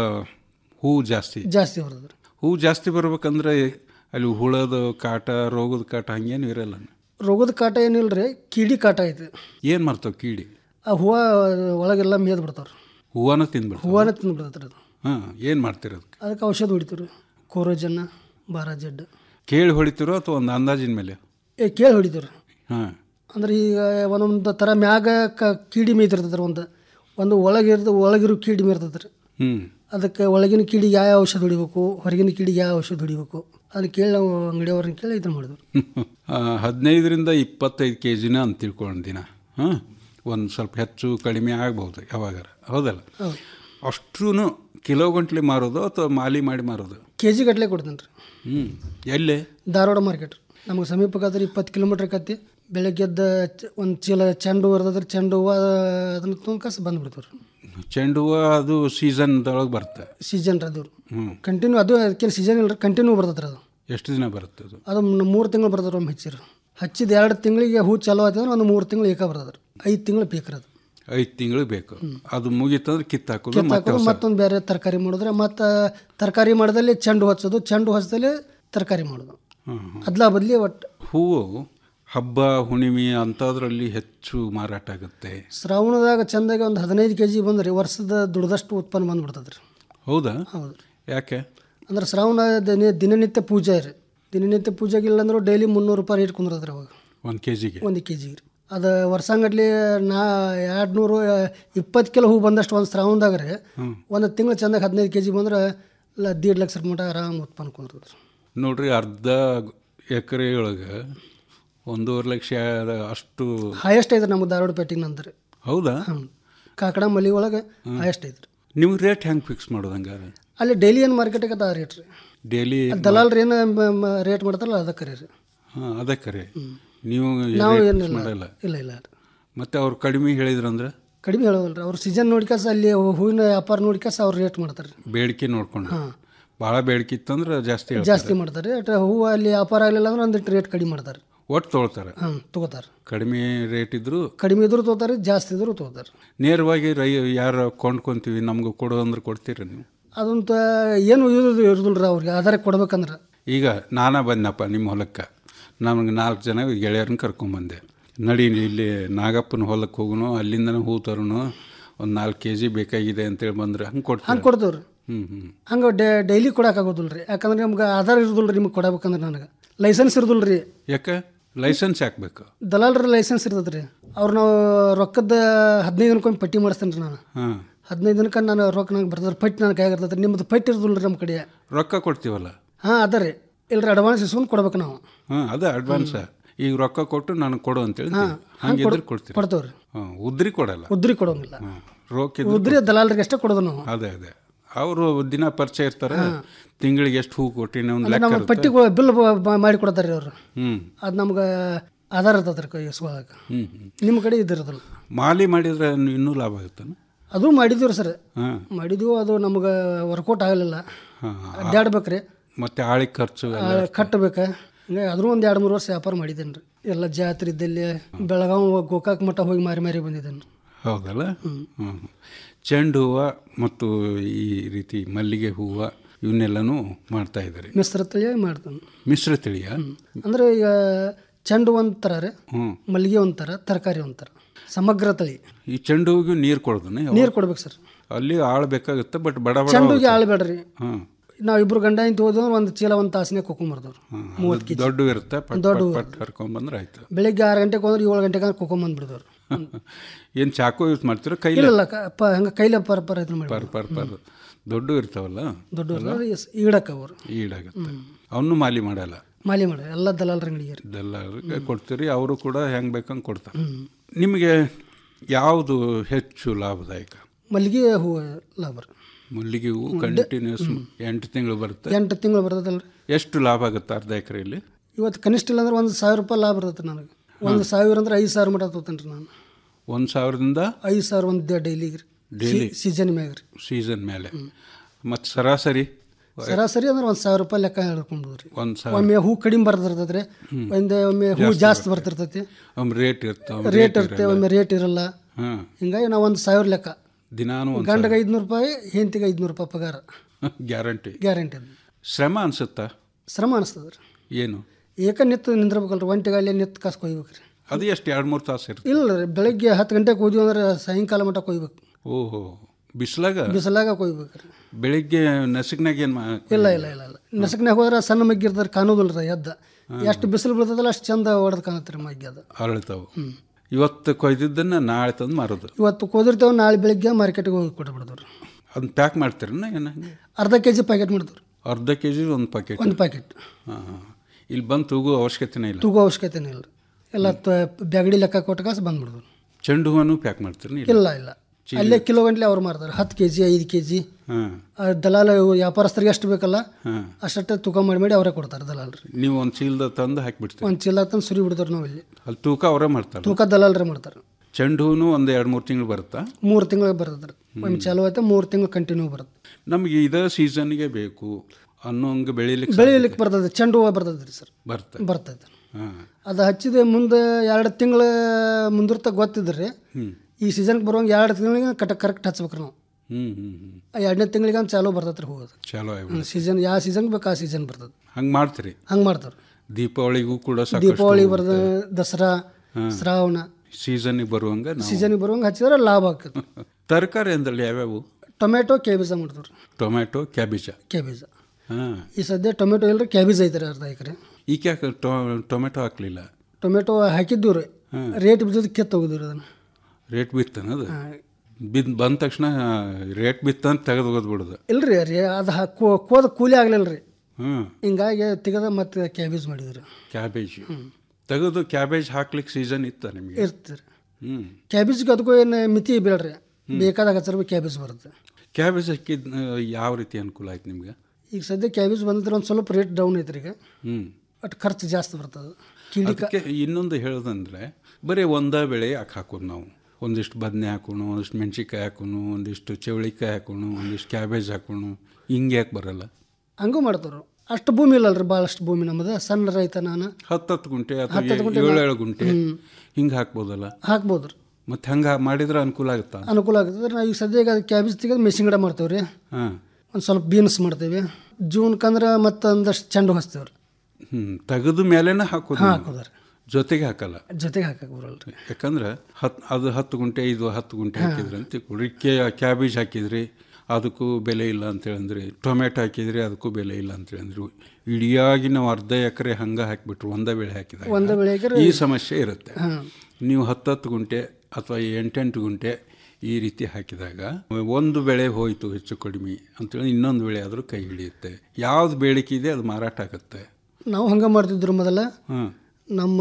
[SPEAKER 24] ಹೂ ಜಾಸ್ತಿ
[SPEAKER 25] ಜಾಸ್ತಿ ಬರ್ತದೆ ರೀ
[SPEAKER 24] ಹೂ ಜಾಸ್ತಿ ಬರ್ಬೇಕಂದ್ರೆ ಅಲ್ಲಿ ಹುಳದ ಕಾಟ ರೋಗದ ಕಾಟ ಹಂಗೇನು ಇರಲ್ಲ
[SPEAKER 25] ರೋಗದ ಕಾಟ ಏನಿಲ್ಲ ರೀ ಕೀಡಿ ಕಾಟ ಐತೆ
[SPEAKER 24] ಏನು ಮಾಡ್ತಾವ ಕೀಡಿ
[SPEAKER 25] ಆ ಹೂವು ಒಳಗೆಲ್ಲ ಮೇದ್ ಬಿಡ್ತಾವ್ರಿ
[SPEAKER 24] ಹೂವನ ತಿಂದ್ಬಿಡ್ತಾವ
[SPEAKER 25] ಹೂವನ ತಿಂದು ಬಿಡ್ತದೆ ಅದು
[SPEAKER 24] ಹಾಂ ಏನು ಮಾಡ್ತೀರ ಅದಕ್ಕೆ
[SPEAKER 25] ಅದಕ್ಕೆ ಔಷಧ ಹೊಡಿತೀವಿ ರೀ ಕೋರೋಜನ್ನ ಬಾರಾಜಡ್
[SPEAKER 24] ಕೇಳಿ ಹೊಡಿತಿರೋ ಅಥವಾ ಒಂದು ಅಂದಾಜಿನ ಮೇಲೆ
[SPEAKER 25] ಏ ಕೇಳಿ ಹೊಡಿತೀವಿ ರೀ
[SPEAKER 24] ಹಾಂ
[SPEAKER 25] ಅಂದ್ರೆ ಈಗ ಒಂದೊಂದು ಥರ ಮ್ಯಾಗ ಕ ಕೀಡಿ ಮೇಯ್ತಿರ್ತದೆ ರೀ ಒಂದು ಒಂದು ಒಳಗಿರ್ದು ಒಳಗಿರೋ ಕೀಡಿ ಮೇರ್ತದೆ ರೀ
[SPEAKER 24] ಹ್ಞೂ
[SPEAKER 25] ಅದಕ್ಕೆ ಒಳಗಿನ ಕೀಡಿಗೆ ಯಾವ ಯಾವ ಔಷಧ ಹೊಡಿಬೇಕು ಹೊರಗಿನ ಕೀಡಿಗೆ ಯಾವ ಔಷಧ ಹೊಡಿಬೇಕು ಅದನ್ನ ಕೇಳಿ ನಾವು ಅಂಗಡಿಯವ್ರನ್ನ ಕೇಳಿ ಇದನ್ನು ಮಾಡಿದ್ವಿ
[SPEAKER 24] ಆ, ಹದಿನೈದರಿಂದ ಇಪ್ಪತ್ತೈದು ಕೆ ಜಿನ ಅಂತ ತಿಳ್ಕೊಂಡು ದಿನ ಹಾಂ ಒಂದು ಸ್ವಲ್ಪ ಹೆಚ್ಚು ಕಡಿಮೆ ಆಗ್ಬೋದು ಯಾವಾಗಾರ ಹೌದಲ್ಲ
[SPEAKER 25] ಹೌದು
[SPEAKER 24] ಅಷ್ಟೂ ಕಿಲೋ ಗಂಟ್ಲೆ ಮಾರೋದು ಅಥವಾ ಮಾಲಿ ಮಾಡಿ ಮಾರೋದು
[SPEAKER 25] ಕೆ ಜಿ ಗಟ್ಟಲೆ ಕೊಡ್ತೀನಿ ರೀ
[SPEAKER 24] ಹ್ಞೂ ಎಲ್ಲೇ
[SPEAKER 25] ಧಾರವಾಡ ಮಾರ್ಕೆಟ್ ರೀ ನಮಗೆ ಸಮೀಪಕ್ಕಾದ್ರೆ ಇಪ್ಪತ್ತು ಕಿಲೋಮೀಟ್ರ್ ಆಕತಿ ಬೆಳಗ್ಗೆದ್ದು ಒಂದು ಚೀಲ ಚೆಂಡು ಹೂ ಇರ್ತದ್ರೆ ಚೆಂಡು ಹೂವು ಅದನ್ನ ತುಂಬ್ಕಸ್ ಬಂದ್ಬಿಡ್ತೀವಿ ರೀ
[SPEAKER 24] ಚೆಂಡು ಹೂವು ಅದು ಸೀಸನ್ದೊಳಗೆ ಬರುತ್ತೆ
[SPEAKER 25] ಸೀಸನ್ ರೀ ಅದು
[SPEAKER 24] ಹ್ಞೂ
[SPEAKER 25] ಕಂಟಿನ್ಯೂ ಅದು ಅದಕ್ಕೇನು ಸೀಸನ್ ಇಲ್ಲ ರೀ ಕಂಟಿನ್ಯೂ ಬರ್ತದೆ ರೀ ಅದು
[SPEAKER 24] ಎಷ್ಟು ದಿನ ಬರುತ್ತೆ ಅದು
[SPEAKER 25] ಅದು ಮೂರು ತಿಂಗಳು ಬರ್ತದೆ ಒಮ್ಮೆ ಹಚ್ಚಿರಿ ಹಚ್ಚಿದ ಎರಡು ತಿಂಗಳಿಗೆ ಹೂ ಚಾಲೂ ಆಯ್ತು ಅಂದ್ರೆ ಒಂದು ಮೂರು ತಿಂಗಳು ಏಕ ಬರ್ತದೆ ರೀ ಐದು ತಿಂಗಳು ಪೀಕ್ ರೀ ಅದು
[SPEAKER 24] ಐದು ತಿಂಗಳು ಬೇಕು ಅದು ಮುಗೀತಂದ್ರೆ ಕಿತ್ತಾಕೋದು
[SPEAKER 25] ಕಿತ್ತು
[SPEAKER 24] ಮತ್ತೆ
[SPEAKER 25] ಹಾಕೋದು
[SPEAKER 24] ಹೊಸ-
[SPEAKER 25] ಮತ್ತೊಂದು ಬೇರೆ ತರಕಾರಿ ಮಾಡಿದ್ರೆ ಮತ್ತು ತರಕಾರಿ ಮಾಡೋದಲ್ಲಿ ಚೆಂಡು ಹಚ್ಚೋದು ಚೆಂಡು ಹಚ್ಚದಲ್ಲಿ ತರಕಾರಿ ಮಾಡೋದು
[SPEAKER 24] ಹ್ಮ್, ಹ್ಮ್.
[SPEAKER 25] ಅದ್ಲಾ ಬದಲಿ ಒಟ್ಟು
[SPEAKER 24] ಹೂವು ಹಬ್ಬ ಹುಣ್ಣಿಮೆ ಅಂಥದ್ರಲ್ಲಿ ಹೆಚ್ಚು ಮಾರಾಟ ಆಗುತ್ತೆ
[SPEAKER 25] ಶ್ರಾವಣದಾಗ ಚಂದಾಗಿ ಒಂದು ಹದಿನೈದು ಕೆ ಜಿ ಬಂದ್ರೆ ವರ್ಷದ ದುಡ್ದಷ್ಟು ಉತ್ಪನ್ನ ಬಂದ್ಬಿಡ್ತದೆ ರೀ
[SPEAKER 24] ಹೌದಾ
[SPEAKER 25] ಹೌದು
[SPEAKER 24] ಯಾಕೆ
[SPEAKER 25] ಅಂದ್ರೆ ಶ್ರಾವಣ ದಿನ ದಿನನಿತ್ಯ ಪೂಜೆ ರೀ ದಿನನಿತ್ಯ ಪೂಜೆಗಿಲ್ಲ ಅಂದ್ರೆ ಡೈಲಿ ಮುನ್ನೂರು ರೂಪಾಯಿ ರೇಟ್ ಕುಂದ್ರದ್ರಿ ಅವಾಗ
[SPEAKER 24] ಒಂದು ಕೆ ಜಿಗೆ
[SPEAKER 25] ಒಂದು ಕೆ ಜಿಗೆ ರೀ ಅದು ವರ್ಷಂಗಟ್ಲಿ ನಾ ಎರಡು ನೂರು ಇಪ್ಪತ್ತು ಕಿಲೋ ಹೂ ಬಂದಷ್ಟು ಒಂದು ಶ್ರಾವಣದಾಗ ರೀ
[SPEAKER 24] ಹ್ಮ್.
[SPEAKER 25] ಒಂದು ತಿಂಗಳು ಚಂದಾಗಿ ಹದಿನೈದು ಕೆ ಜಿ ಬಂದ್ರೆ ಇಲ್ಲ ದೀಡ್ ಲಕ್ಷ ರೂಪಾಯಿ ಮಟ ಆರಾಮ್ ಉತ್ಪನ್ನ ಕುಂದ್ರದ್ರಿ ರೀ
[SPEAKER 24] ನೋಡ್ರಿ ಅರ್ಧ ಎಕರೆ ಒಳಗೆ ಒಂದೂವರೆ ಲಕ್ಷ ಅಷ್ಟು
[SPEAKER 25] ಹೈಯೆಸ್ಟ್ ಐತ್ರಿ ನಮ್ಮ ಧಾರವಾಡ ಪೇಟಿಗೆ ನಂತರ
[SPEAKER 24] ಹೌದಾ
[SPEAKER 25] ಕಾಕಡ ಮಲಿ ಒಳಗೆ ಹೈಯೆಸ್ಟ್ ಐತ್ರಿ
[SPEAKER 24] ನೀವು ರೇಟ್ ಹೆಂಗೆ ಫಿಕ್ಸ್ ಮಾಡೋದು ಹಂಗಾರೆ
[SPEAKER 25] ಅಲ್ಲಿ ಡೈಲಿ ಏನು ಮಾರ್ಕೆಟಿಗೆ ಅದ ರೇಟ್ ರೀ
[SPEAKER 24] ಡೈಲಿ
[SPEAKER 25] ದಲಾಲ್ರು ಏನು ರೇಟ್ ಮಾಡ್ತಾರಲ್ಲ ಅದಕ್ಕೆ ರೀ
[SPEAKER 24] ಹಾಂ ಅದೇ ಕರೆ ನೀವು
[SPEAKER 25] ನಾವು
[SPEAKER 24] rate
[SPEAKER 25] ಏನಿಲ್ಲ
[SPEAKER 24] ಮಾಡಲ್ಲ
[SPEAKER 25] ಇಲ್ಲ ಇಲ್ಲ
[SPEAKER 24] ಮತ್ತೆ ಅವ್ರು ಕಡಿಮೆ ಹೇಳಿದ್ರಂದ್ರೆ
[SPEAKER 25] ಕಡಿಮೆ ಹೇಳೋದಲ್ರಿ ಅವ್ರು ಸೀಸನ್ ನೋಡ್ಕಸ ಅಲ್ಲಿ ಹೂವಿನ ವ್ಯಾಪಾರ ನೋಡ್ಕಸ ಅವ್ರು ರೇಟ್ ಮಾಡ್ತಾರೆ
[SPEAKER 24] ಬೇಡಿಕೆ ನೋಡ್ಕೊಂಡು
[SPEAKER 25] ಹಾಂ.
[SPEAKER 24] ಭಾಳ ಬೇಡಿಕೆ ಇತ್ತಂದ್ರೆ ಜಾಸ್ತಿ ಹೇಳ್ತಾರೆ.
[SPEAKER 25] ಜಾಸ್ತಿ ಮಾಡ್ತಾರೆ ಅಟ್ ಹೂವು ಅಲ್ಲಿ ವ್ಯಾಪಾರ ಆಗಲಿಲ್ಲ ಅಂದ್ರೆ ಒಂದಿಟ್ಟು ರೇಟ್ ಕಡಿಮೆ ಮಾಡ್ತಾರೆ
[SPEAKER 24] ಒಟ್ಟು ತೊಗೊಳ್ತಾರೆ
[SPEAKER 25] ಹಾಂ ತಗೋತಾರೆ
[SPEAKER 24] ಕಡಿಮೆ ರೇಟ್ ಇದ್ರು
[SPEAKER 25] ಕಡಿಮೆ ಇದ್ರು ತಗೋತಾರೆ ಜಾಸ್ತಿ ಇದ್ರು ತಗೋತಾರೆ
[SPEAKER 24] ನೇರವಾಗಿ ರೈ ಯಾರು ಕೊಂಡ್ಕೊಂತೀವಿ ನಮ್ಗೆ ಕೊಡು ಅಂದ್ರೆ ಕೊಡ್ತೀರ ನೀವು
[SPEAKER 25] ಅದಂತ ಏನು ಇರೋದು ಇರೋದಿಲ್ಲ ಅವ್ರಿಗೆ ಆಧಾರ ಕೊಡ್ಬೇಕಂದ್ರೆ
[SPEAKER 24] ಈಗ ನಾನಾ ಬಂದಪ್ಪ ನಿಮ್ಮ ಹೊಲಕ್ಕೆ ನಮಗೆ ನಾಲ್ಕು ಜನ ಗೆಳೆಯರನ್ನ ಕರ್ಕೊಂಬಂದೆ ನಡಿ ಇಲ್ಲಿ ನಾಗಪ್ಪನ ಹೊಲಕ್ಕೆ ಹೋಗೋಣ ಅಲ್ಲಿಂದನೇ ಹೂ ತರೋಣ ಒಂದು ನಾಲ್ಕು ಕೆ ಜಿ ಬೇಕಾಗಿದೆ ಅಂತೇಳಿ ಬಂದ್ರೆ ಹಂಗೆ ಕೊಡ್ತಾರೆ
[SPEAKER 25] ಹಂಗೆ ಕೊಡ್ತೇವ್ರಿ
[SPEAKER 24] ಹ್ಞೂ ಹ್ಞೂ
[SPEAKER 25] ಹಂಗೆ ಡೇ ಡೈಲಿ ಕೊಡೋಕ್ಕಾಗೋದಿಲ್ಲ ರೀ ಯಾಕಂದ್ರೆ ನಮ್ಗೆ ಆಧಾರ ಇರೋದಿಲ್ಲ ರೀ ನಿಮ್ಗೆ ಕೊಡಬೇಕಂದ್ರೆ ನನಗೆ ಲೈಸೆನ್ಸ್ ಇರೋದಿಲ್ಲ ರೀ
[SPEAKER 24] ಯಾಕೆ ಲೈಸೆನ್ಸ್ ಹಾಕ್ಬೇಕು
[SPEAKER 25] ದಲಾಲ್ರ ಲೈಸೆನ್ಸ್ ಇರ್ತದೆ ರೀ ಅವ್ರು ನಾವು ರೊಕ್ಕದ ಹದಿನೈದು ದಿನಕ್ಕೊಮ್ಮೆ ಪಟ್ಟಿ ಮಾಡಿಸ್ತೇನೆ ರೀ ನಾನು
[SPEAKER 24] ಹಾಂ
[SPEAKER 25] ಹದಿನೈದು ದಿನಕ್ಕೆ ನಾನು ರೊಕ್ಕ ನಂಗೆ ಬರ್ತದೆ ಪಟ್ಟಿ ನನ್ನ ಕೈಯಾಗ ಇರ್ತದೆ ರೀ ನಿಮ್ಮದು ಪಟ್ಟಿ ಇರೋದಿಲ್ಲ ರೀ ನಮ್ಮ ಕಡೆ
[SPEAKER 24] ರೊಕ್ಕ ಕೊಡ್ತೀವಲ್ಲ
[SPEAKER 25] ಹಾಂ ಅದ ರೀ ಇಲ್ರಿ ಅಡ್ವಾನ್ಸ್ ಇಸ್ಕೊಂಡು ಕೊಡ್ಬೇಕು ನಾವು
[SPEAKER 24] ಹಾಂ ಅದೇ ಅಡ್ವಾನ್ಸ ಈಗ ರೊಕ್ಕ ಕೊಟ್ಟು ನನಗೆ ಕೊಡು ಅಂತೇಳಿ
[SPEAKER 25] ಹಾಂ
[SPEAKER 24] ಹಂಗಿದ್ರೆ ಕೊಡ್ತೀರಿ
[SPEAKER 25] ಕೊಡ್ತೇವೆ ರೀ
[SPEAKER 24] ಹಾಂ ಉದ್ರಿ ಕೊಡಲ್ಲ
[SPEAKER 25] ಉದ್ರಿ ಕೊಡೋಂಗಿಲ್ಲ
[SPEAKER 24] ಹಾಂ ರೋಕ್
[SPEAKER 25] ಉದ್ರಿ ದಲಾಲ್ರಿಗೆ ಅಷ್ಟೇ ಕೊಡೋದು ನಾವು
[SPEAKER 24] ಅದೇ ಅದೇ ಅವರು ದಿನ ಪರಿಚಯ ಇರ್ತಾರೆ ತಿಂಗಳಿಗೆ ಎಷ್ಟು ಹೂ ಕೊಟ್ಟಿನಿ ಒಂದು
[SPEAKER 25] ಅಂದ್ರೆ
[SPEAKER 24] ಲೆಕ್ಕ
[SPEAKER 25] ನಮ್ಮ
[SPEAKER 24] ಇರುತ್ತೆ.
[SPEAKER 25] ಪಟ್ಟಿ ಬಿಲ್ ಮಾಡಿ ಕೊಡ್ತಾರೆ ರೀ ಅವರು
[SPEAKER 24] ಹ್ಮ್
[SPEAKER 25] ಅದು ನಮ್ಗೆ ಆಧಾರ ಇರ್ತದೆ ರೀ ಇಸ್ಕೊಳ್ಳೋಕೆ
[SPEAKER 24] ಹ್ಮ್ ಹ್ಮ್.
[SPEAKER 25] ನಿಮ್ಮ ಕಡೆ ಇದ್ದಿರೋದಿಲ್ಲ
[SPEAKER 24] ಮಾಲಿ ಮಾಡಿದ್ರೆ ಇನ್ನೂ ಲಾಭ ಆಗುತ್ತಾನೆ
[SPEAKER 25] ಅದು ಮಾಡಿದ್ದೀವಿ ಸರ್
[SPEAKER 24] ಹಾಂ
[SPEAKER 25] ಮಾಡಿದ್ವು ಅದು ನಮ್ಗೆ ವರ್ಕೌಟ್ ಆಗಲಿಲ್ಲ
[SPEAKER 24] ಹಾಂ
[SPEAKER 25] ಅಡ್ಡಾಡ್ಬೇಕ್ರಿ
[SPEAKER 24] ಮತ್ತೆ ಆಳಿ ಖರ್ಚು ಎಲ್ಲ
[SPEAKER 25] ಆ, ಕಟ್ಟಬೇಕು ಹಿಂಗೆ ಅದ್ರೂ ಒಂದು ಎರಡು ಮೂರು ವರ್ಷ ವ್ಯಾಪಾರ ಮಾಡಿದ್ದೇನೆ ರೀ ಎಲ್ಲ ಜಾತ್ರೆ ಇದ್ದಲ್ಲಿ ಬೆಳಗಾವಿ ಗೋಕಾಕ್ ಮಠ ಹೋಗಿ ಮಾರಿ ಮಾರಿ ಬಂದಿದ್ದೇನೆ
[SPEAKER 24] ಹೌದಲ್ಲ ಹ್ಞೂ ಚೆಂಡು ಹೂವು ಮತ್ತು ಈ ರೀತಿ ಮಲ್ಲಿಗೆ ಹೂವು ಇವನ್ನೆಲ್ಲನೂ ಮಾಡ್ತಾ ಇದ್ದಾರೆ
[SPEAKER 25] ಮಿಶ್ರ ತಳಿಯಾಗಿ ಮಾಡ್ತಾನೆ
[SPEAKER 24] ಮಿಶ್ರ ತಳಿಯ
[SPEAKER 25] ಅಂದ್ರೆ ಈಗ ಚೆಂಡು ಒಂಥರ ರೀ
[SPEAKER 24] ಹ್ಞೂ
[SPEAKER 25] ಮಲ್ಲಿಗೆ ಒಂಥರ ತರಕಾರಿ ಒಂಥರ ಸಮಗ್ರ ತಳಿ
[SPEAKER 24] ಈ ಚೆಂಡು ಹೂವಿಗೆ ನೀರು ಕೊಡೋದನ್ನ
[SPEAKER 25] ನೀರು ಕೊಡ್ಬೇಕು ಸರ್
[SPEAKER 24] ಅಲ್ಲಿ ಆಳು ಬೇಕಾಗುತ್ತೆ ಬಟ್ ಬಡ ಬಡ
[SPEAKER 25] ಚೆಂಡುಗೆ ಆಳ್ಬೇಡ್ರಿ
[SPEAKER 24] ಹಾಂ
[SPEAKER 25] ನಾವು ಇಬ್ರು ಗಂಡ ಇಂತ ಹೋದ್ರೆ ಒಂದು ಚೀಲ ಒಂದು ತಾಸಿನೇ ಕೊಕೊಂಬರ್ದವ್ರು ಮೂವತ್ತು ಕೆ ಜಿ
[SPEAKER 24] ದೊಡ್ಡ ಇರುತ್ತೆ ಪಟ್
[SPEAKER 25] ದೊಡ್ಡ
[SPEAKER 24] ಪಟ್ ಪಟ್ ಹರ್ಕೊಂಬಂದ್ರೆ ಆಯ್ತು
[SPEAKER 25] ಬೆಳಿಗ್ಗೆ ಆರು ಗಂಟೆಗೆ ಹೋದ್ರೆ ಏಳು ಗಂಟೆಗೆ ಕೊಕೊಂಬಂದ್ಬಿಡ್ದವ್ರು
[SPEAKER 24] ಏನು ಚಾಕು ಯೂಸ್ ಮಾಡ್ತೀರಾ ಕೈಲಿ
[SPEAKER 25] ಇಲ್ಲ ಇಲ್ಲ ಕ- ಪ ಹಂಗೆ ಕೈಲೇ ಪರ್ ಪರ್ ಇದನ್ನ ಮಾಡಿ
[SPEAKER 24] ಪರ್ ಪರ್ ಪರ್ ದೊಡ್ಡ ಇರ್ತಾವಲ್ಲ
[SPEAKER 25] ದೊಡ್ಡ ಈಡಕ್ಕೆ ಅವರು
[SPEAKER 24] ಈಡಾಗುತ್ತೆ ಅವನು ಮಾಲಿ ಮಾಡಲ್ಲ
[SPEAKER 25] ಮಾಲಿ ಮಾಡಿ ಎಲ್ಲ ದಲಾಲ್ರ ಅಂಗಡಿಗೆ ರೀ
[SPEAKER 24] ಇದೆಲ್ಲ ಕೊಡ್ತೀರಿ ಅವರು ಕೂಡ ಹೆಂಗೆ ಬೇಕಂಗೆ ಕೊಡ್ತಾರೆ ನಿಮಗೆ ಯಾವುದು ಹೆಚ್ಚು ಲಾಭದಾಯಕ
[SPEAKER 25] ಮಲ್ಲಿಗೆ ಹೂವು ಲಾಭ ರೀ
[SPEAKER 24] ಮಲ್ಲಿಗೆ ಹೂವು ಕಂಟಿನ್ಯೂಸ್ ಎಂಟು ತಿಂಗಳು ಬರುತ್ತೆ
[SPEAKER 25] ಎಂಟು ತಿಂಗಳು ಬರ್ತದಲ್ಲ ರೀ
[SPEAKER 24] ಎಷ್ಟು ಲಾಭ ಆಗುತ್ತೆ ಅರ್ಧ ಎಕರೆಯಲ್ಲಿ
[SPEAKER 25] ಇವತ್ತು ಕನಿಷ್ಠ ಇಲ್ಲ ಅಂದ್ರೆ ಒಂದು ಸಾವಿರ ರೂಪಾಯಿ ಲಾಭ ಇರ್ತೈತೆ ನನಗೆ ಒಂದು ಸಾವಿರ ಅಂದ್ರೆ ಐದು ಸಾವಿರ ಮಟ್ಟ ತೊಗೊತೇನೆ ರೀ ನಾನು
[SPEAKER 24] ಒಂದು ಸಾವಿರದಿಂದ
[SPEAKER 25] ಐದು ಸಾವಿರ ಒಂದು ಡೈಲಿಗೆ ರೀ
[SPEAKER 24] ಡೈಲಿ
[SPEAKER 25] ಸೀಸನ್ ಮ್ಯಾಗ ರೀ
[SPEAKER 24] ಸೀಸನ್ ಮೇಲೆ ಮತ್ತು ಸರಾಸರಿ
[SPEAKER 25] ಸರಾಸರಿ ಅಂದ್ರೆ ಒಂದು ಸಾವಿರ ರೂಪಾಯಿ ಲೆಕ್ಕ ಹೇಳ್ಕೊಂಡು ರೀ
[SPEAKER 24] ಒಂದು ಸಾವಿರ
[SPEAKER 25] ಒಮ್ಮೆ ಹೂ ಕಡಿಮೆ ಬರ್ತಿರ್ತೈತೆ ರೀ ಒಂದೇ ಒಮ್ಮೆ ಹೂ ಜಾಸ್ತಿ ಬರ್ತಿರ್ತೈತಿ
[SPEAKER 24] ಒಮ್ಮೆ ರೇಟ್ ಇರ್ತಾವೆ
[SPEAKER 25] ರೇಟ್ ಇರುತ್ತೆ ಒಮ್ಮೆ ರೇಟ್ ಇರಲ್ಲ
[SPEAKER 24] ಹಾಂ
[SPEAKER 25] ಹಿಂಗಾಗಿ ನಾವು ಒಂದು ಸಾವಿರ ಲೆಕ್ಕ
[SPEAKER 24] ದಿನಾನು ಒಂದು
[SPEAKER 25] ಗಂಡಗೆ ಐದುನೂರು ರೂಪಾಯಿ ಹೆಂಡತಿಗೆ ಐದುನೂರು ರೂಪಾಯಿ ಪಗಾರ
[SPEAKER 24] ಗ್ಯಾರಂಟಿ
[SPEAKER 25] ಗ್ಯಾರಂಟಿ ಅದು
[SPEAKER 24] ಶ್ರಮ ಅನ್ಸುತ್ತಾ
[SPEAKER 25] ಶ್ರಮ ಅನಿಸ್ತದೆ ರೀ
[SPEAKER 24] ಏನು
[SPEAKER 25] ಏಕ ನಿತ್ತು ನಿಂದಿರ್ಬೇಕಲ್ರಿ ಒಂಟಿಗಾಲಿ ನಿತ್ತು ಕಾಸು ಕೊಯ್ಬೇಕು ರೀ
[SPEAKER 24] ಅದು ಎಷ್ಟು ಎರಡು ಮೂರು ತಾಸು ಇರುತ್ತೆ
[SPEAKER 25] ಇಲ್ಲ ರೀ ಬೆಳಗ್ಗೆ ಹತ್ತು ಗಂಟೆಗೆ ಹೋದ್ವಿ ಅಂದ್ರೆ ಸಾಯಂಕಾಲ ಮಟ್ಟ ಕೊಯ್ಬೇಕು
[SPEAKER 24] ಓಹೋ ಬಿಸಿಲಾಗ
[SPEAKER 25] ಬಿಸಿಲಾಗ ಕೊಯ್ಬೇಕು ರೀ
[SPEAKER 24] ಬೆಳಿಗ್ಗೆ ನಸಿಕ್ನಾಗ ಏನು ಮಾ
[SPEAKER 25] ಇಲ್ಲ ಇಲ್ಲ ಇಲ್ಲ ಇಲ್ಲ ನಸಕ್ನಾಗ ಹೋದ್ರೆ ಸಣ್ಣ ಮಗ್ಗಿ ಇರ್ತಾರೆ ಕಾಣೋದಿಲ್ಲ ರೀ ಎದ್ದ ಎಷ್ಟು ಬಿಸಿಲು ಬೀಳ್ತದಲ್ಲ ಅಷ್ಟು ಚಂದ ಹೊಡೆದು ಕಾಣತ್ತೆ ರೀ ಮಗ್ಗಿ ಅದು
[SPEAKER 24] ಅರಳ್ತಾವೆ ಇವತ್ತು ಕೊಯ್ದಿದ್ದನ್ನು ನಾಳೆ ತಂದು ಮಾರೋದು
[SPEAKER 25] ಇವತ್ತು ಕೋದಿರ್ತೇವೆ ನಾಳೆ ಬೆಳಿಗ್ಗೆ ಮಾರ್ಕೆಟಿಗೆ ಹೋಗಿ ಕೊಟ್ಬಿಡ್ತೀವಿ ರೀ
[SPEAKER 24] ಅದನ್ನ ಪ್ಯಾಕ್ ಮಾಡ್ತೀರನ್ನ ಏನು
[SPEAKER 25] ಅರ್ಧ ಕೆ ಜಿ ಪ್ಯಾಕೆಟ್ ಮಾಡ್ತೀವಿ
[SPEAKER 24] ಅರ್ಧ ಕೆ ಜಿ ಒಂದು ಪ್ಯಾಕೆಟ್
[SPEAKER 25] ಒಂದು ಪ್ಯಾಕೆಟ್
[SPEAKER 24] ಹಾಂ ಹಾಂ ಇಲ್ಲಿ ಬಂದು ತೂಗೋ ಅವಶ್ಯಕತೆನೇ ಇಲ್ಲ
[SPEAKER 25] ತೂಗೋ ಅವಶ್ಯಕತೆನೇ ಇಲ್ಲ ರೀ ಎಲ್ಲ ತ- ಬ್ಯಾಗಡಿ ಲೆಕ್ಕ ಕೊಟ್ಟು ಕಾಸು ಬಂದ್ಬಿಡ್ದು
[SPEAKER 24] ಚೆಂಡು ಹೂವನ್ನು ಪ್ಯಾಕ್ ಮಾಡ್ತೀರಿ
[SPEAKER 25] ಇಲ್ಲ ಇಲ್ಲ ಅಲ್ಲೇ ಕಿಲೋ ಗಂಟ್ಲೆ ಅವ್ರು ಮಾರ್ತಾರೆ ಹತ್ತು ಕೆ ಜಿ ಐದು ಕೆ ಜಿ
[SPEAKER 24] ಹಾಂ
[SPEAKER 25] ದಲಾಲ ವ್ಯಾಪಾರಸ್ಥರಿಗೆ ಎಷ್ಟು ಬೇಕಲ್ಲ
[SPEAKER 24] ಹಾಂ
[SPEAKER 25] ಅಷ್ಟೇ ತೂಕ ಮಾಡಿ ಮಾಡಿ ಅವರೇ ಕೊಡ್ತಾರೆ ದಲಾಲ್ರಿ
[SPEAKER 24] ನೀವು ಒಂದು ಚೀಲದ ತಂದು ಹಾಕಿಬಿಡ್ತೀರಿ
[SPEAKER 25] ಒಂದು ಚೀಲ ತಂದು ಸುರಿ ಬಿಡ್ತಾರೆ ನಾವು ಇಲ್ಲಿ
[SPEAKER 24] ಅಲ್ಲಿ ತೂಕ ಅವರೇ ಮಾಡ್ತಾರೆ
[SPEAKER 25] ತೂಕ ದಲಾಲ್ರೇ ಮಾಡ್ತಾರೆ
[SPEAKER 24] ಚೆಂಡು ಹೂನು ಒಂದು ಎರಡು ಮೂರು ತಿಂಗಳು ಬರುತ್ತಾ
[SPEAKER 25] ಮೂರು ತಿಂಗಳಿಗೆ ಬರ್ತದೆ ರೀ ಒಮ್ಮೆ ಚಾಲು ಆಯ್ತು ಮೂರು ತಿಂಗಳು ಕಂಟಿನ್ಯೂ ಬರುತ್ತೆ
[SPEAKER 24] ನಮಗೆ ಇದೇ ಸೀಸನ್ಗೆ ಬೇಕು ಅನ್ನೋಂಗೆ ಬೆಳಿಲಿಕ್ಕೆ
[SPEAKER 25] ಬೆಳಿಲಿಕ್ಕೆ ಬರ್ತದೆ ಚೆಂಡು ಹೂವು ಬರ್ತದೆ ರೀ ಸರ್
[SPEAKER 24] ಬರ್ತದೆ
[SPEAKER 25] ಬರ್ತೈತೆ
[SPEAKER 24] ಹಾಂ
[SPEAKER 25] ಅದು ಹಚ್ಚಿದ ಮುಂದೆ ಎರಡು ತಿಂಗಳ ಮುಂದಿರ್ತ ಗೊತ್ತಿದ್ರಿ
[SPEAKER 24] ಹ್ಞೂ
[SPEAKER 25] ಈ ಸೀಸನ್ಗೆ ಬರುವಂಗೆ ಎರಡು ತಿಂಗಳಿಗೆ ಕಟ ಕರೆಕ್ಟ್ ಹಚ್ಬೇಕ್ರಿ ನಾವು
[SPEAKER 24] ಹ್ಞೂ ಹ್ಞೂ ಹ್ಞೂ
[SPEAKER 25] ಆ ಎರಡನೇ ತಿಂಗಳಿಗೆ ಅಂತ ಚಾಲು ಬರ್ತೈತೆ ರೀ ಹೂವು
[SPEAKER 24] ಚಲೋ ಆಗಿ
[SPEAKER 25] ಸೀಸನ್ ಯಾವ ಸೀಸನ್ಗೆ ಬೇಕು ಆ ಸೀಸನ್ ಬರ್ತದೆ
[SPEAKER 24] ಹಂಗೆ ಮಾಡ್ತೀರಿ
[SPEAKER 25] ಹಂಗೆ ಮಾಡ್ತಾರೆ
[SPEAKER 24] ದೀಪಾವಳಿಗೂ ಕೂಡ ಸಾಕಷ್ಟು
[SPEAKER 25] ದೀಪಾವಳಿ ಬರ್ತದೆ ದಸರಾ ಶ್ರಾವಣ
[SPEAKER 24] ಸೀಸನ್ನಿಗೆ ಬರುವಂಗೆ ನಾವು
[SPEAKER 25] ಸೀಸನ್ಗೆ ಬರುವಂಗೆ ಹಚ್ಚಿದ್ರೆ ಲಾಭ ಆಗ್ತದೆ
[SPEAKER 24] ತರಕಾರಿ ಅಂದ್ರಲ್ಲಿ ಯಾವ್ಯಾವು
[SPEAKER 25] ಟೊಮೆಟೊ ಕ್ಯಾಬೇಜ ಮಾಡ್ತೀವಿ ರೀ
[SPEAKER 24] ಟೊಮ್ಯಾಟೊ ಕ್ಯಾಬೇಜ
[SPEAKER 25] ಕ್ಯಾಬೇಜ
[SPEAKER 24] ಹಾಂ
[SPEAKER 25] ಈ ಸದ್ಯ ಟೊಮೆಟೊ ಇಲ್ಲರಿ ಕ್ಯಾಬೇಜ್ ಐತೆ ರೀ ಅರ್ಧ ಎಕರೆ
[SPEAKER 24] ಈಗ ಯಾಕೆ ಟೊಮೆಟೊ ಹಾಕ್ಲಿಲ್ಲ
[SPEAKER 25] ಟೊಮೆಟೊ ಹಾಕಿದ್ದು ರೀ ರೇಟ್ ಬಿದ್ದದ್ದು ಕಿತ್ತು ಹೋಗಿದ್ವಿ ರೀ ಅದನ್ನು
[SPEAKER 24] ರೇಟ್ ಬಿತ್ತನದು ಬಿದ್ದು ಬಂದ ತಕ್ಷಣ ರೇಟ್ ಬಿತ್ತಂತ ತೆಗೆದು ಹೋಗೋದು
[SPEAKER 25] ಇಲ್ರಿ ರೀ ಅದು ಕೋದ ಕೂಲಿ ಆಗಲಿಲ್ಲ ರೀ
[SPEAKER 24] ಹ್ಞೂ
[SPEAKER 25] ಹಿಂಗಾಗಿ ತೆಗೆದ ಮತ್ತೆ ಕ್ಯಾಬೇಜ್ ಮಾಡಿದ್ವಿ ರೀ
[SPEAKER 24] ಕ್ಯಾಬೇಜ್ ತೆಗೆದು ಕ್ಯಾಬೇಜ್ ಹಾಕ್ಲಿಕ್ಕೆ ಸೀಸನ್ ಇತ್ತ ನಿಮಗೆ
[SPEAKER 25] ಇರ್ತೀರಿ
[SPEAKER 24] ಹ್ಞೂ
[SPEAKER 25] ಕ್ಯಾಬೇಜ್ಗೆ ಅದಕ್ಕೂ ಏನು ಮಿತಿ ಬೇಡ್ರಿ ಬೇಕಾದಾಗ ಹಚ್ಚರ ಕ್ಯಾಬೇಜ್ ಬರುತ್ತೆ
[SPEAKER 24] ಕ್ಯಾಬೇಜ್ ಹಾಕಿದ ಯಾವ ರೀತಿ ಅನುಕೂಲ ಆಯ್ತು ನಿಮ್ಗೆ
[SPEAKER 25] ಈಗ ಸದ್ಯ ಕ್ಯಾಬೇಜ್ ಬಂದ್ರೆ ಒಂದು ಸ್ವಲ್ಪ ರೇಟ್ ಡೌನ್ ಐತ್ರಿ ಈಗ
[SPEAKER 24] ಹ್ಞೂ
[SPEAKER 25] ಒಟ್ಟು ಖರ್ಚು ಜಾಸ್ತಿ ಬರ್ತದೆ ಕೀಡಿಕ
[SPEAKER 24] ಅದಕ್ಕೆ ಇನ್ನೊಂದು ಹೇಳೋದಂದ್ರೆ ಬರೀ ಒಂದೇ ಬೆಳೆ ಯಾಕೆ ಹಾಕೋದು ನಾವು ಒಂದಿಷ್ಟು ಬದನೆ ಹಾಕೋಣ ಒಂದಿಷ್ಟು ಮೆಣಸಿನ್ಕಾಯಿ ಹಾಕೋಣ ಒಂದಿಷ್ಟು ಚವಳಿಕಾಯಿ ಹಾಕೋಣ ಒಂದಿಷ್ಟು ಕ್ಯಾಬೇಜ್ ಹಾಕೋಣ ಹಿಂಗೆ ಯಾಕೆ ಬರಲ್ಲ
[SPEAKER 25] ಹಂಗೂ ಮಾಡ್ತಾರು ಅಷ್ಟು ಭೂಮಿ ಇಲ್ಲಲ್ರಿ ಭಾಳಷ್ಟು ಭೂಮಿ ನಮ್ಮದು ಸಣ್ಣ ರೈತ ನಾನು
[SPEAKER 24] ಹತ್ತತ್ತು ಗುಂಟೆ ಅಥವಾ
[SPEAKER 25] ಹತ್ತತ್ತು ಗುಂಟೆ
[SPEAKER 24] ಏಳು
[SPEAKER 25] ಮಾ-
[SPEAKER 24] ಏಳು ಗುಂಟೆ
[SPEAKER 25] ಹ್ಮ್.
[SPEAKER 24] ಹಿಂಗೆ ಹಾಕ್ಬೋದಲ್ಲ
[SPEAKER 25] ಹಾಕ್ಬೋದು ರೀ
[SPEAKER 24] ಮತ್ತೆ ಹಂಗೆ ಮಾಡಿದ್ರೆ ಅನುಕೂಲ ಆಗುತ್ತಾ
[SPEAKER 25] ಅನುಕೂಲ ಆಗ್ತದೆ ನಾವು ಈಗ ಸದ್ಯಕ್ಕೆ ಅದು ಕ್ಯಾಬೇಜ್ ತೆಗೆದು ಮೆಣಸಿನ ಗಿಡ ಮಾಡ್ತೇವೆ ರೀ
[SPEAKER 24] ಹಾಂ
[SPEAKER 25] ಒಂದು ಸ್ವಲ್ಪ ಬೀನ್ಸ್ ಮಾಡ್ತೇವೆ ಜೂನ್ಕಂದ್ರೆ ಮತ್ತೆ ಒಂದಷ್ಟು ಚೆಂಡು ಹಚ್ತೇವೆ ರೀ
[SPEAKER 24] ಹ್ಞೂ ತೆಗೆದ ಮೇಲೆನೇ ಹಾಕೋದು
[SPEAKER 25] ಹಾಂ
[SPEAKER 24] ನೀವು.
[SPEAKER 25] ಹಾಕೋದು ರೀ
[SPEAKER 24] ಜೊತೆಗೆ ಹಾಕಲ್ಲ
[SPEAKER 25] ಜೊತೆಗೆ ಹಾಕಕ್ಕೆ ಬರಲ್ಲ ರೀ
[SPEAKER 24] ಯಾಕಂದ್ರೆ ಹತ್ ಅದು ಹತ್ತು ಗುಂಟೆ ಇದು ಹತ್ತು ಗುಂಟೆ
[SPEAKER 25] ಹಾ.
[SPEAKER 24] ಹಾಕಿದ್ರಿ ಅಂತ ತಿಳ್ಕೊಳ್ಳಿ ಕ್ಯಾ ಕ್ಯಾಬೇಜ್ ಹಾಕಿದ್ರಿ ಅದಕ್ಕೂ ಬೆಲೆ ಇಲ್ಲ ಅಂತ ಹೇಳಿದ್ರಿ ಟೊಮೆಟೊ ಹಾಕಿದ್ರಿ ಅದಕ್ಕೂ ಬೆಲೆ ಇಲ್ಲ ಅಂತ ಹೇಳಿದ್ರು ಇಡಿಯಾಗಿ ನಾವು ಅರ್ಧ ಎಕರೆ ಹಂಗೆ ಹಾಕಿಬಿಟ್ರು ಒಂದೇ ಬೆಳೆ ಹಾಕಿದಾಗ
[SPEAKER 25] ಒಂದೇ ಬೆಳೆ ಹಾಕಿದ್ರೆ-
[SPEAKER 24] ಈ ಸಮಸ್ಯೆ ಇರುತ್ತೆ
[SPEAKER 25] ಹಾ.
[SPEAKER 24] ನೀವು ಹತ್ತತ್ತು ಗುಂಟೆ ಅಥವಾ ಎಂಟೆಂಟು ಗುಂಟೆ ಈ ರೀತಿ ಹಾಕಿದಾಗ ಒಂದು ಬೆಳೆ ಹೋಯಿತು ಹೆಚ್ಚು ಕಡಿಮೆ ಅಂತೇಳಿ ಇನ್ನೊಂದು ಬೆಳೆ ಆದರೂ ಕೈ ಹಿಡಿಯುತ್ತೆ ಯಾವ್ದು ಬೇಡಿಕೆ ಇದೆ ಅದು ಮಾರಾಟ ಆಗುತ್ತೆ
[SPEAKER 25] ನಾವು ಹಂಗೆ ಮಾಡ್ತಿದ್ರು ಮೊದಲ
[SPEAKER 24] ಹಾಂ
[SPEAKER 25] ನಮ್ಮ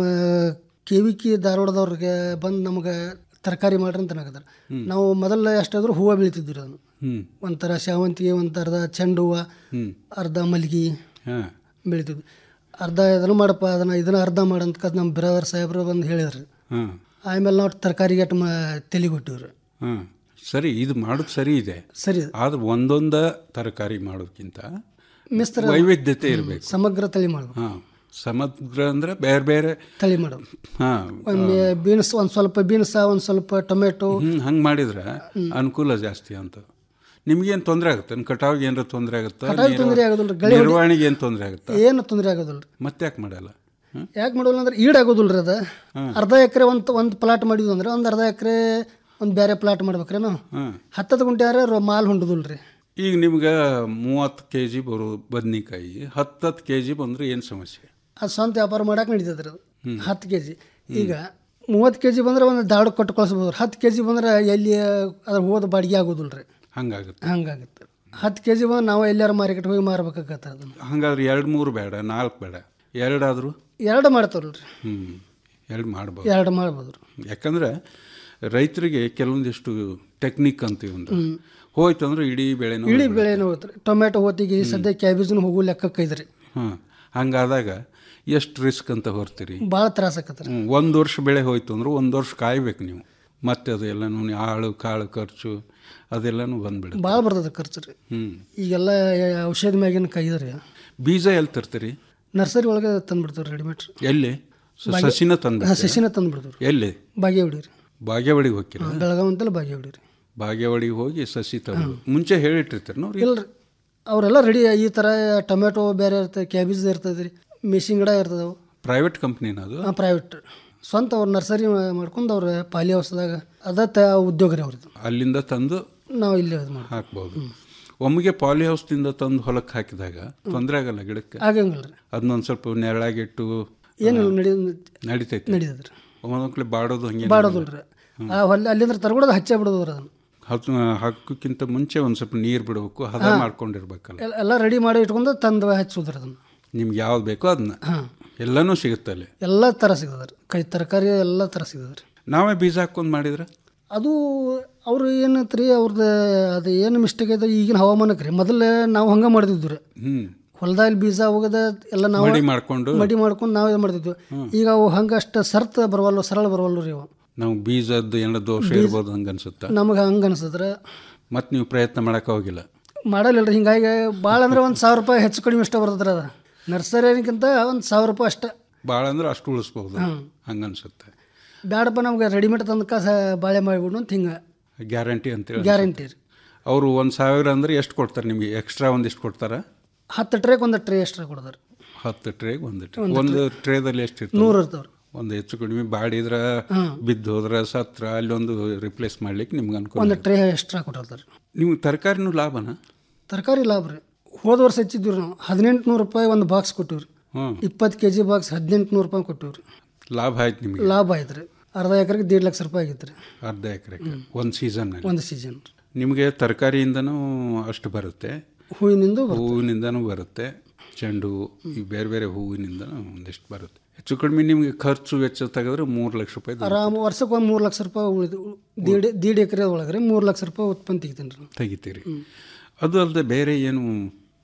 [SPEAKER 25] ಕೆ ವಿ ಕೆ ಧಾರವಾಡದವ್ರಿಗೆ ಬಂದು ನಮಗೆ ತರಕಾರಿ ಮಾಡ್ರಿ ಅಂತ ಅನ್ನಕತ್ತಾರ
[SPEAKER 24] ಹ್ಮ್.
[SPEAKER 25] ನಾವು ಮೊದಲ ಎಷ್ಟಾದರೂ ಹೂವು ಬೆಳಿತಿದ್ವಿ ರೀ ಅದನ್ನು
[SPEAKER 24] ಹ್ಞೂ
[SPEAKER 25] ಒಂಥರ ಸೇವಂತಿಗೆ ಒಂದು ಅರ್ಧ ಚೆಂಡು ಹೂವು
[SPEAKER 24] ಹ್ಞೂ
[SPEAKER 25] ಅರ್ಧ ಮಲ್ಗಿ
[SPEAKER 24] ಹಾಂ
[SPEAKER 25] ಬೆಳಿತಿದ್ವಿ ಅರ್ಧ ಇದನ್ನು ಮಾಡಪ್ಪ ಅದನ್ನು ಇದನ್ನು ಅರ್ಧ ಮಾಡಂತ ನಮ್ಮ ಬ್ರದರ್ ಸಾಹೇಬ್ರು ಬಂದು ಹೇಳಿದ್ರಿ
[SPEAKER 24] ಹಾಂ
[SPEAKER 25] ಆಮೇಲೆ ನಾವು ತರಕಾರಿಗೆ ಅಟ್ಟು ಮ ತೆಲಿಗೊಟ್ಟಿವ್ರಿ
[SPEAKER 24] ಹಾಂ ಸರಿ ಇದು ಮಾಡೋದು ಸರಿ ಇದೆ
[SPEAKER 25] ಸರಿ
[SPEAKER 24] ಆದ್ರೆ ಒಂದೊಂದ ತರಕಾರಿ ಮಾಡೋದಕ್ಕಿಂತ
[SPEAKER 25] ಮಿಶ್ರ
[SPEAKER 24] ವೈವಿಧ್ಯತೆ
[SPEAKER 25] ಹ್ಮ್.
[SPEAKER 24] ಇರಬೇಕು
[SPEAKER 25] ಸಮಗ್ರ ತಳಿ ಮಾಡ್ಬೇಕು
[SPEAKER 24] ಹಾಂ ಸಮಗ್ರ ಅಂದ್ರೆ ಬೇರೆ ಬೇರೆ
[SPEAKER 25] ತಳಿ ಮಾಡೋದು
[SPEAKER 24] ಹಾಂ
[SPEAKER 25] ಒಮ್ಮೆ ಬೀನ್ಸ್ ಒಂದು ಸ್ವಲ್ಪ ಬೀನ್ಸ ಒಂದು ಸ್ವಲ್ಪ ಟೊಮೆಟೊ
[SPEAKER 24] ಹ್ಞೂ ಹಂಗೆ ಮಾಡಿದ್ರೆ ಅನುಕೂಲ ಜಾಸ್ತಿ ಅಂತ ನಿಮ್ಗೇನು ತೊಂದರೆ ಆಗುತ್ತೆ ಕಟಾವಿಗೆ ಏನಾರ ತೊಂದರೆ ಆಗುತ್ತಾ
[SPEAKER 25] ಕಟಾವಿಗೆ
[SPEAKER 24] ನಿರ್ವ-
[SPEAKER 25] ತೊಂದ್ರೆ ಆಗೋದಿಲ್ಲ ರೀ. ಗಳೆ ಹೊಡಿ-
[SPEAKER 24] ನಿರ್ವಹಣೆಗೆ ಏನು ತೊಂದರೆ ಆಗುತ್ತಾ
[SPEAKER 25] ಏನು ತೊಂದರೆ ಆಗೋದಿಲ್ಲ ರೀ
[SPEAKER 24] ಮತ್ತೆ ಯಾಕೆ ಮಾಡಲ್ಲ ಹ್ಮ್?
[SPEAKER 25] ಯಾಕೆ ಮಾಡೋಲ್ಲ ಅಂದ್ರೆ ಈಡಾಗೋದಿಲ್ಲ ರೀ ಅದು ಅರ್ಧ ಎಕರೆ ಒಂದು ಒಂದು ಪ್ಲಾಟ್ ಮಾಡಿದ್ವು ಅಂದ್ರೆ ಒಂದು ಅರ್ಧ ಎಕರೆ ಒಂದು ಬೇರೆ ಪ್ಲಾಟ್ ಮಾಡ್ಬೇಕ್ರಿ ನಾವು
[SPEAKER 24] ಹಾಂ
[SPEAKER 25] ಹತ್ತತ್ತು ಗುಂಟೆ ಯಾರು ರೋ- ಮಾಲ್ ಹೊಂಡುದಿಲ್ಲ ರೀ
[SPEAKER 24] ಈಗ ನಿಮ್ಗೆ ಮೂವತ್ತು ಕೆ ಜಿ ಬರೋ ಬದ್ನಿಕಾಯಿ ಹತ್ತತ್ತು ಕೆ ಜಿ ಬಂದ್ರೆ ಏನು ಸಮಸ್ಯೆ
[SPEAKER 25] ಅದು ಸ್ವಂತ ವ್ಯಾಪಾರ ಮಾಡಕ್ಕೆ ನಡೀತದೆ ರೀ ಅದು
[SPEAKER 24] ಹ್ಮ್.
[SPEAKER 25] ಹತ್ತು ಕೆ ಜಿ ಈಗ ಮೂವತ್ತು ಕೆ ಜಿ ಬಂದ್ರೆ ಒಂದು ದಾಡು ಕೊಟ್ಟು ಕಳಿಸ್ಬೋದು ಹತ್ತು ಕೆ ಜಿ ಬಂದ್ರೆ ಎಲ್ಲಿ ಅದ್ರ ಹೋದ ಬಾಡಿಗೆ ಆಗೋದಿಲ್ಲ ರೀ
[SPEAKER 24] ಹಂಗಾಗುತ್ತೆ
[SPEAKER 25] ಹಂಗಾಗುತ್ತೆ ಹತ್ತು ಕೆ ಜಿ ಬಂದ್ರೆ ನಾವು ಎಲ್ಲಾರು ಮಾರ್ಕೆಟ್ ಹೋಗಿ ಮಾರ್ಬೇಕಾಗತ್ತೆ ಅದನ್ನು
[SPEAKER 24] ಹಂಗಾದ್ರೆ ಎರಡು ಮೂರು ಬೇಡ ನಾಲ್ಕು ಬೇಡ ಎರಡಾದರೂ
[SPEAKER 25] ಎರಡು ಮಾಡ್ತಾರಲ್ಲ ರೀ
[SPEAKER 24] ಹ್ಞೂ ಎರಡು ಮಾಡ್ಬೋದು
[SPEAKER 25] ಎರಡು ಮಾಡ್ಬೋದು ರೀ
[SPEAKER 24] ಯಾಕಂದ್ರೆ ರೈತರಿಗೆ ಕೆಲವೊಂದಿಷ್ಟು ಟೆಕ್ನಿಕ್ ಅಂತೀವಿ ಒಂದು
[SPEAKER 25] ಹ್ಮ್.
[SPEAKER 24] ಹೋಯ್ತು ಅಂದ್ರೆ ಇಡೀ ಬೆಳೆನೂ
[SPEAKER 25] ಇಡೀ ಬೆಳೆನೂ ಹೋಗುತ್ತೆ ರೀ ಟೊಮೆಟೊ ಹೋತಿಗೆ ಸದ್ಯ ಕ್ಯಾಬೇಜ್ನು ಹೋಗೋ ಲೆಕ್ಕಕ್ಕೆ ಐತ್ರಿ
[SPEAKER 24] ಹಾಂ ಹಂಗಾದಾಗ ಎಷ್ಟು ರಿಸ್ಕ್ ಅಂತ ಹೊರ್ತೀರಿ
[SPEAKER 25] ಭಾಳ ತ್ರಾಸ ಆಕತ್ರಿ
[SPEAKER 24] ಹ್ಮ್, ಒಂದು ವರ್ಷ ಬೆಳೆ ಹೋಯ್ತು ಅಂದ್ರೆ ಒಂದು ವರ್ಷ ಕಾಯ್ಬೇಕು ನೀವು ಮತ್ತೆ ಅದು ಎಲ್ಲನೂ ಆಳು ಕಾಳು ಖರ್ಚು ಅದೆಲ್ಲನೂ ಬಂದ್ಬಿಡುತ್ತೆ
[SPEAKER 25] ಭಾಳ ಬರ್ತದೆ ಖರ್ಚು ರೀ
[SPEAKER 24] ಹ್ಞೂ
[SPEAKER 25] ಈಗೆಲ್ಲ ಔಷಧಿ ಮ್ಯಾಗಿನ ಕೈ ರೀ
[SPEAKER 24] ಬೀಜ ಎಲ್ಲಿ ತರ್ತೀರಿ
[SPEAKER 25] ನರ್ಸರಿ ಒಳಗೆ ತಂದ್ಬಿಡ್ತೀವಿ ರೆಡಿಮೇಡ್
[SPEAKER 24] ಎಲ್ಲಿ ಸ-
[SPEAKER 25] ಬಾಗಿ-
[SPEAKER 24] ಸಸಿನ ತಂದು
[SPEAKER 25] ಹಾ, ಸಸಿನ ತಂದ್ಬಿಡ್ತೀವಿ
[SPEAKER 24] ಎಲ್ಲಿ
[SPEAKER 25] ಬಾಗೇವಾಡಿ ರೀ
[SPEAKER 24] ಬಾಗೇವಾಡಿಗೆ ಹೋಗ್ತೀರ
[SPEAKER 25] ಬೆಳಗಾವ್ ಅಂತಲ್ಲ ಬಾಗೇವಾಡಿ ರೀ
[SPEAKER 24] ಬಾಗೇವಾಡಿಗೆ ಹೋಗಿ ಸಸಿ ತಗೊಂಡು ಮುಂಚೆ ಹೇಳಿಟ್ಟಿರ್ತೀರಿ ನೋಡಿ
[SPEAKER 25] ಇಲ್ರಿ ಅವರೆಲ್ಲ ರೆಡಿ ಈ ಥರ ಟೊಮೆಟೊ ಬೇರೆ ಇರ್ತದೆ ಕ್ಯಾಬೇಜ್ ಇರ್ತದೆ ರೀ ಮೆಷಿನ್ ಗಿಡ ಇರ್ತದೆ ಅವು
[SPEAKER 24] ಪ್ರೈವೇಟ್ ಕಂಪ್ನಿನ ಅದು
[SPEAKER 25] ಪ್ರೈವೇಟ್ ಸ್ವಂತ ಅವ್ರು ನರ್ಸರಿ ಮಾಡ್ಕೊಂಡು ಅವ್ರ ಪಾಲಿ ಹೌಸ್ದಾಗ ಅದ ತ ಉದ್ಯೋಗ ರೀ ಅವ್ರದ್ದು
[SPEAKER 24] ಅಲ್ಲಿಂದ ತಂದು
[SPEAKER 25] ನಾವು ಇಲ್ಲಿ ಇದು ಮಾಡ್ತೀವಿ
[SPEAKER 24] ಹಾಕ್ಬೋದು ಒಮ್ಮೆಗೆ ಪಾಲಿ ಹೌಸ್ದಿಂದ ತಂದು ಹೊಲಕ್ಕೆ ಹಾಕಿದಾಗ ತೊಂದರೆ ಆಗಲ್ಲ ಗಿಡಕ್ಕೆ
[SPEAKER 25] ಆಗಂಗಿಲ್ಲ ರೀ
[SPEAKER 24] ಅದನ್ನೊಂದು ಸ್ವಲ್ಪ ನೆರಳಾಗಿಟ್ಟು
[SPEAKER 25] ಏನು ನಡಿ
[SPEAKER 24] ನಡೀತೈತಿ
[SPEAKER 25] ನಡೀತದೆ ರೀ
[SPEAKER 24] ಒಂದೊಂದ್ಕಡೆ ಬಾಡೋದು ಹಂಗೆ
[SPEAKER 25] ಬಾಡೋದಿಲ್ಲ ರೀ ಆ ಹೊಲ ಅಲ್ಲಿಂದ ತರ್ಬಿಡೋದು ಹಚ್ಚೇ ಬಿಡೋದು ರೀ ಅದನ್ನು
[SPEAKER 24] ಹತ್ತು ಹಾಕೋಕ್ಕಿಂತ ಮುಂಚೆ ಒಂದು ಸ್ವಲ್ಪ ನೀರು ಬಿಡಬೇಕು ಹದ
[SPEAKER 25] ಹಾ.
[SPEAKER 24] ಮಾಡ್ಕೊಂಡಿರ್ಬೇಕಲ್ಲ
[SPEAKER 25] ಎಲ್ಲ- ಎಲ್ಲ ರೆಡಿ ಮಾಡಿ ಇಟ್ಕೊಂಡು ತಂದು ಹಚ್ಚೋದ್ರಿ ಅದನ್ನು
[SPEAKER 24] ನಿಮ್ಗೆ ಯಾವ್ದು ಬೇಕೋ ಅದನ್ನ
[SPEAKER 25] ಹಾಂ
[SPEAKER 24] ಎಲ್ಲನೂ ಸಿಗುತ್ತೆ ಅಲ್ಲಿ
[SPEAKER 25] ಎಲ್ಲ ಥರ ಸಿಗ್ತದೆ ರೀ ಕೈ ತರಕಾರಿ ಎಲ್ಲ ಥರ ಸಿಗ್ತದೆ ರೀ
[SPEAKER 24] ನಾವೇ ಬೀಜ ಹಾಕ್ಕೊಂಡು ಮಾಡಿದ್ರೆ
[SPEAKER 25] ಅದು ಅವ್ರು ಏನಂತ ರೀ ಅವ್ರದ್ದು ಅದು ಏನು ಮಿಸ್ಟೇಕ್ ಐತೆ ಈಗಿನ ಹವಾಮಾನಕ್ಕೆ ರೀ ಮೊದಲು ನಾವು ಹಂಗೆ ಮಾಡ್ತಿದ್ವಿ ರೀ
[SPEAKER 24] ಹ್ಞೂ
[SPEAKER 25] ಹೊಲದಲ್ಲಿ ಬೀಜ ಹೋಗದ ಎಲ್ಲ ನಾವು
[SPEAKER 24] ಮಡಿ ಮಾಡ್ಕೊಂಡು?
[SPEAKER 25] ಮಡಿ ಮಾಡ್ಕೊಂಡು ನಾವು ಇದು ಮಾಡ್ತಿದ್ವಿ ಈಗ ಅವು ಹಂಗೆ ಅಷ್ಟು ಸರ್ತ್ ಬರವಲ್ಲು ಸರಳ ಬರವಲ್ಲು ರೀ ಅವು
[SPEAKER 24] ನಾವು ಬೀಜದ್ದು ಏನೋ ದೋಷ
[SPEAKER 25] ಬೀಜ-
[SPEAKER 24] ಇರ್ಬೋದು ಹಂಗೆ ಅನ್ಸುತ್ತೆ
[SPEAKER 25] ನಮಗೆ ಹಂಗೆ ಅನ್ಸದ್ರೆ
[SPEAKER 24] ನೀವು ಪ್ರಯತ್ನ ಮಾಡಕ್ಕೆ ಹೋಗಿಲ್ಲ
[SPEAKER 25] ಮಾಡಲಿಲ್ಲ ರೀ ಹಿಂಗಾಗಿ ಭಾಳ ಅಂದ್ರೆ ಒಂದು ಸಾವಿರ ರೂಪಾಯಿ ಹೆಚ್ಚು ಕಡಿಮೆ ಇಷ್ಟ ಬರ್ತದೆ ಅದು ನರ್ಸರಿಗಿಂತ ಒಂದು ಸಾವಿರ ರೂಪಾಯಿ ಅಷ್ಟೇ
[SPEAKER 24] ಭಾಳ ಅಂದ್ರೆ ಅಷ್ಟು ಉಳಿಸ್ಬೋದು
[SPEAKER 25] ಹ್ಮ್.
[SPEAKER 24] ಹಂಗೆ ಅನ್ಸುತ್ತೆ
[SPEAKER 25] ಬ್ಯಾಡಪ್ಪ ನಮ್ಗೆ ರೆಡಿಮೇಡ್ ತಂದ ಕಾಸ ಬಾಳೆ ಮಾಡಿಬಿಡು ಅಂತ ಹಿಂಗೆ
[SPEAKER 24] ಗ್ಯಾರಂಟಿ ಅಂತೇಳಿ
[SPEAKER 25] ಗ್ಯಾರಂಟಿ ರೀ
[SPEAKER 24] ಅವರು ಒಂದು ಸಾವಿರ ಅಂದ್ರೆ ಎಷ್ಟು ಕೊಡ್ತಾರೆ ನಿಮಗೆ ಎಕ್ಸ್ಟ್ರಾ ಒಂದಿಷ್ಟು ಕೊಡ್ತಾರ
[SPEAKER 25] ಹತ್ತು ಟ್ರೇಗೆ ಒಂದು ಟ್ರೇ ಎಕ್ಸ್ಟ್ರಾ ಕೊಡ್ತಾರೆ
[SPEAKER 24] ಹತ್ತು ಟ್ರೇಗೆ ಒಂದು ಟ್ರೇ
[SPEAKER 25] ಒಂದು
[SPEAKER 24] ಒಂದು
[SPEAKER 25] tray.
[SPEAKER 24] ಟ್ರೇದಲ್ಲಿ ಎಷ್ಟು ಇರ್ತದೆ
[SPEAKER 25] ನೂರು ಇರ್ತಾವ್ರಿ.
[SPEAKER 24] ಒಂದು ಹೆಚ್ಚು ಕಡಿಮೆ ಬಾಡಿದ್ರ
[SPEAKER 25] ಹ್ಮ್.
[SPEAKER 24] ಬಿದ್ದು ಹೋದ್ರ ಸತ್ರ ಅಲ್ಲೊಂದು ರಿಪ್ಲೇಸ್ ಮಾಡ್ಲಿಕ್ಕೆ ನಿಮ್ಗೆ ಅನುಕೂಲ
[SPEAKER 25] ಒಂದು ಟ್ರೇ ಎಕ್ಸ್ಟ್ರಾ ಕೊಟ್ಟಿರ್ತಾರೆ
[SPEAKER 24] ನಿಮ್ಗೆ ತರಕಾರಿನೂ ಲಾಭನ
[SPEAKER 25] ತರಕಾರಿ ಲಾಭ ರೀ ಹೋದ ವರ್ಷ ಹೆಚ್ಚಿದ್ವಿ ರೀ ನಾವು ಹದಿನೆಂಟು ನೂರು ರೂಪಾಯಿ ಒಂದು ಬಾಕ್ಸ್ ಕೊಟ್ಟಿವಿ ರೀ
[SPEAKER 24] ಹ್ಮ್.
[SPEAKER 25] ಇಪ್ಪತ್ತು ಕೆ ಜಿ ಬಾಕ್ಸ್ ಹದಿನೆಂಟು ನೂರು ರೂಪಾಯಿ ಕೊಟ್ಟಿವಿ ರೀ
[SPEAKER 24] ಲಾಭ ಆಯ್ತು ನಿಮಗೆ
[SPEAKER 25] ಲಾಭ ಆಯ್ತು ರೀ ಅರ್ಧ ಎಕರೆಗೆ ದೇಡ್ ಲಕ್ಷ ರೂಪಾಯಿ ಆಗಿತ್ತು ರೀ
[SPEAKER 24] ಅರ್ಧ ಎಕರೆಗೆ ಒಂದು ಸೀಸನ್
[SPEAKER 25] ಒಂದು ಸೀಸನ್
[SPEAKER 24] ನಿಮಗೆ ತರಕಾರಿಯಿಂದನೂ ಅಷ್ಟು ಬರುತ್ತೆ
[SPEAKER 25] ಹೂವಿನಿಂದ
[SPEAKER 24] ಹೂವಿನಿಂದನೂ ಬರುತ್ತೆ ಚೆಂಡು ಹೂ, ಈ ಬೇರೆ ಬೇರೆ ಹೂವಿನಿಂದ ಒಂದಿಷ್ಟು ಬರುತ್ತೆ ಹೆಚ್ಚು ಕಡಿಮೆ ನಿಮಗೆ ಖರ್ಚು ವೆಚ್ಚ ತೆಗೆದ್ರೆ ಮೂರು ಲಕ್ಷ ರೂಪಾಯಿ ದುಡ್ಡು
[SPEAKER 25] ಆರಾಮ ವರ್ಷಕ್ಕೆ ಒಂದು ಮೂರು ಲಕ್ಷ ರೂಪಾಯಿ ಉಳಿದು ದೀಡ್ ದೀಡ್ ಎಕರೆ ಒಳಗೆ ರೀ ಮೂರು ಲಕ್ಷ ರೂಪಾಯಿ ಉತ್ಪನ್ನ ತೆಗಿತೀನಿ ರೀ
[SPEAKER 24] ತೆಗಿತೀರಿ ಅದು ಅಲ್ಲದೆ ಬೇರೆ ಏನು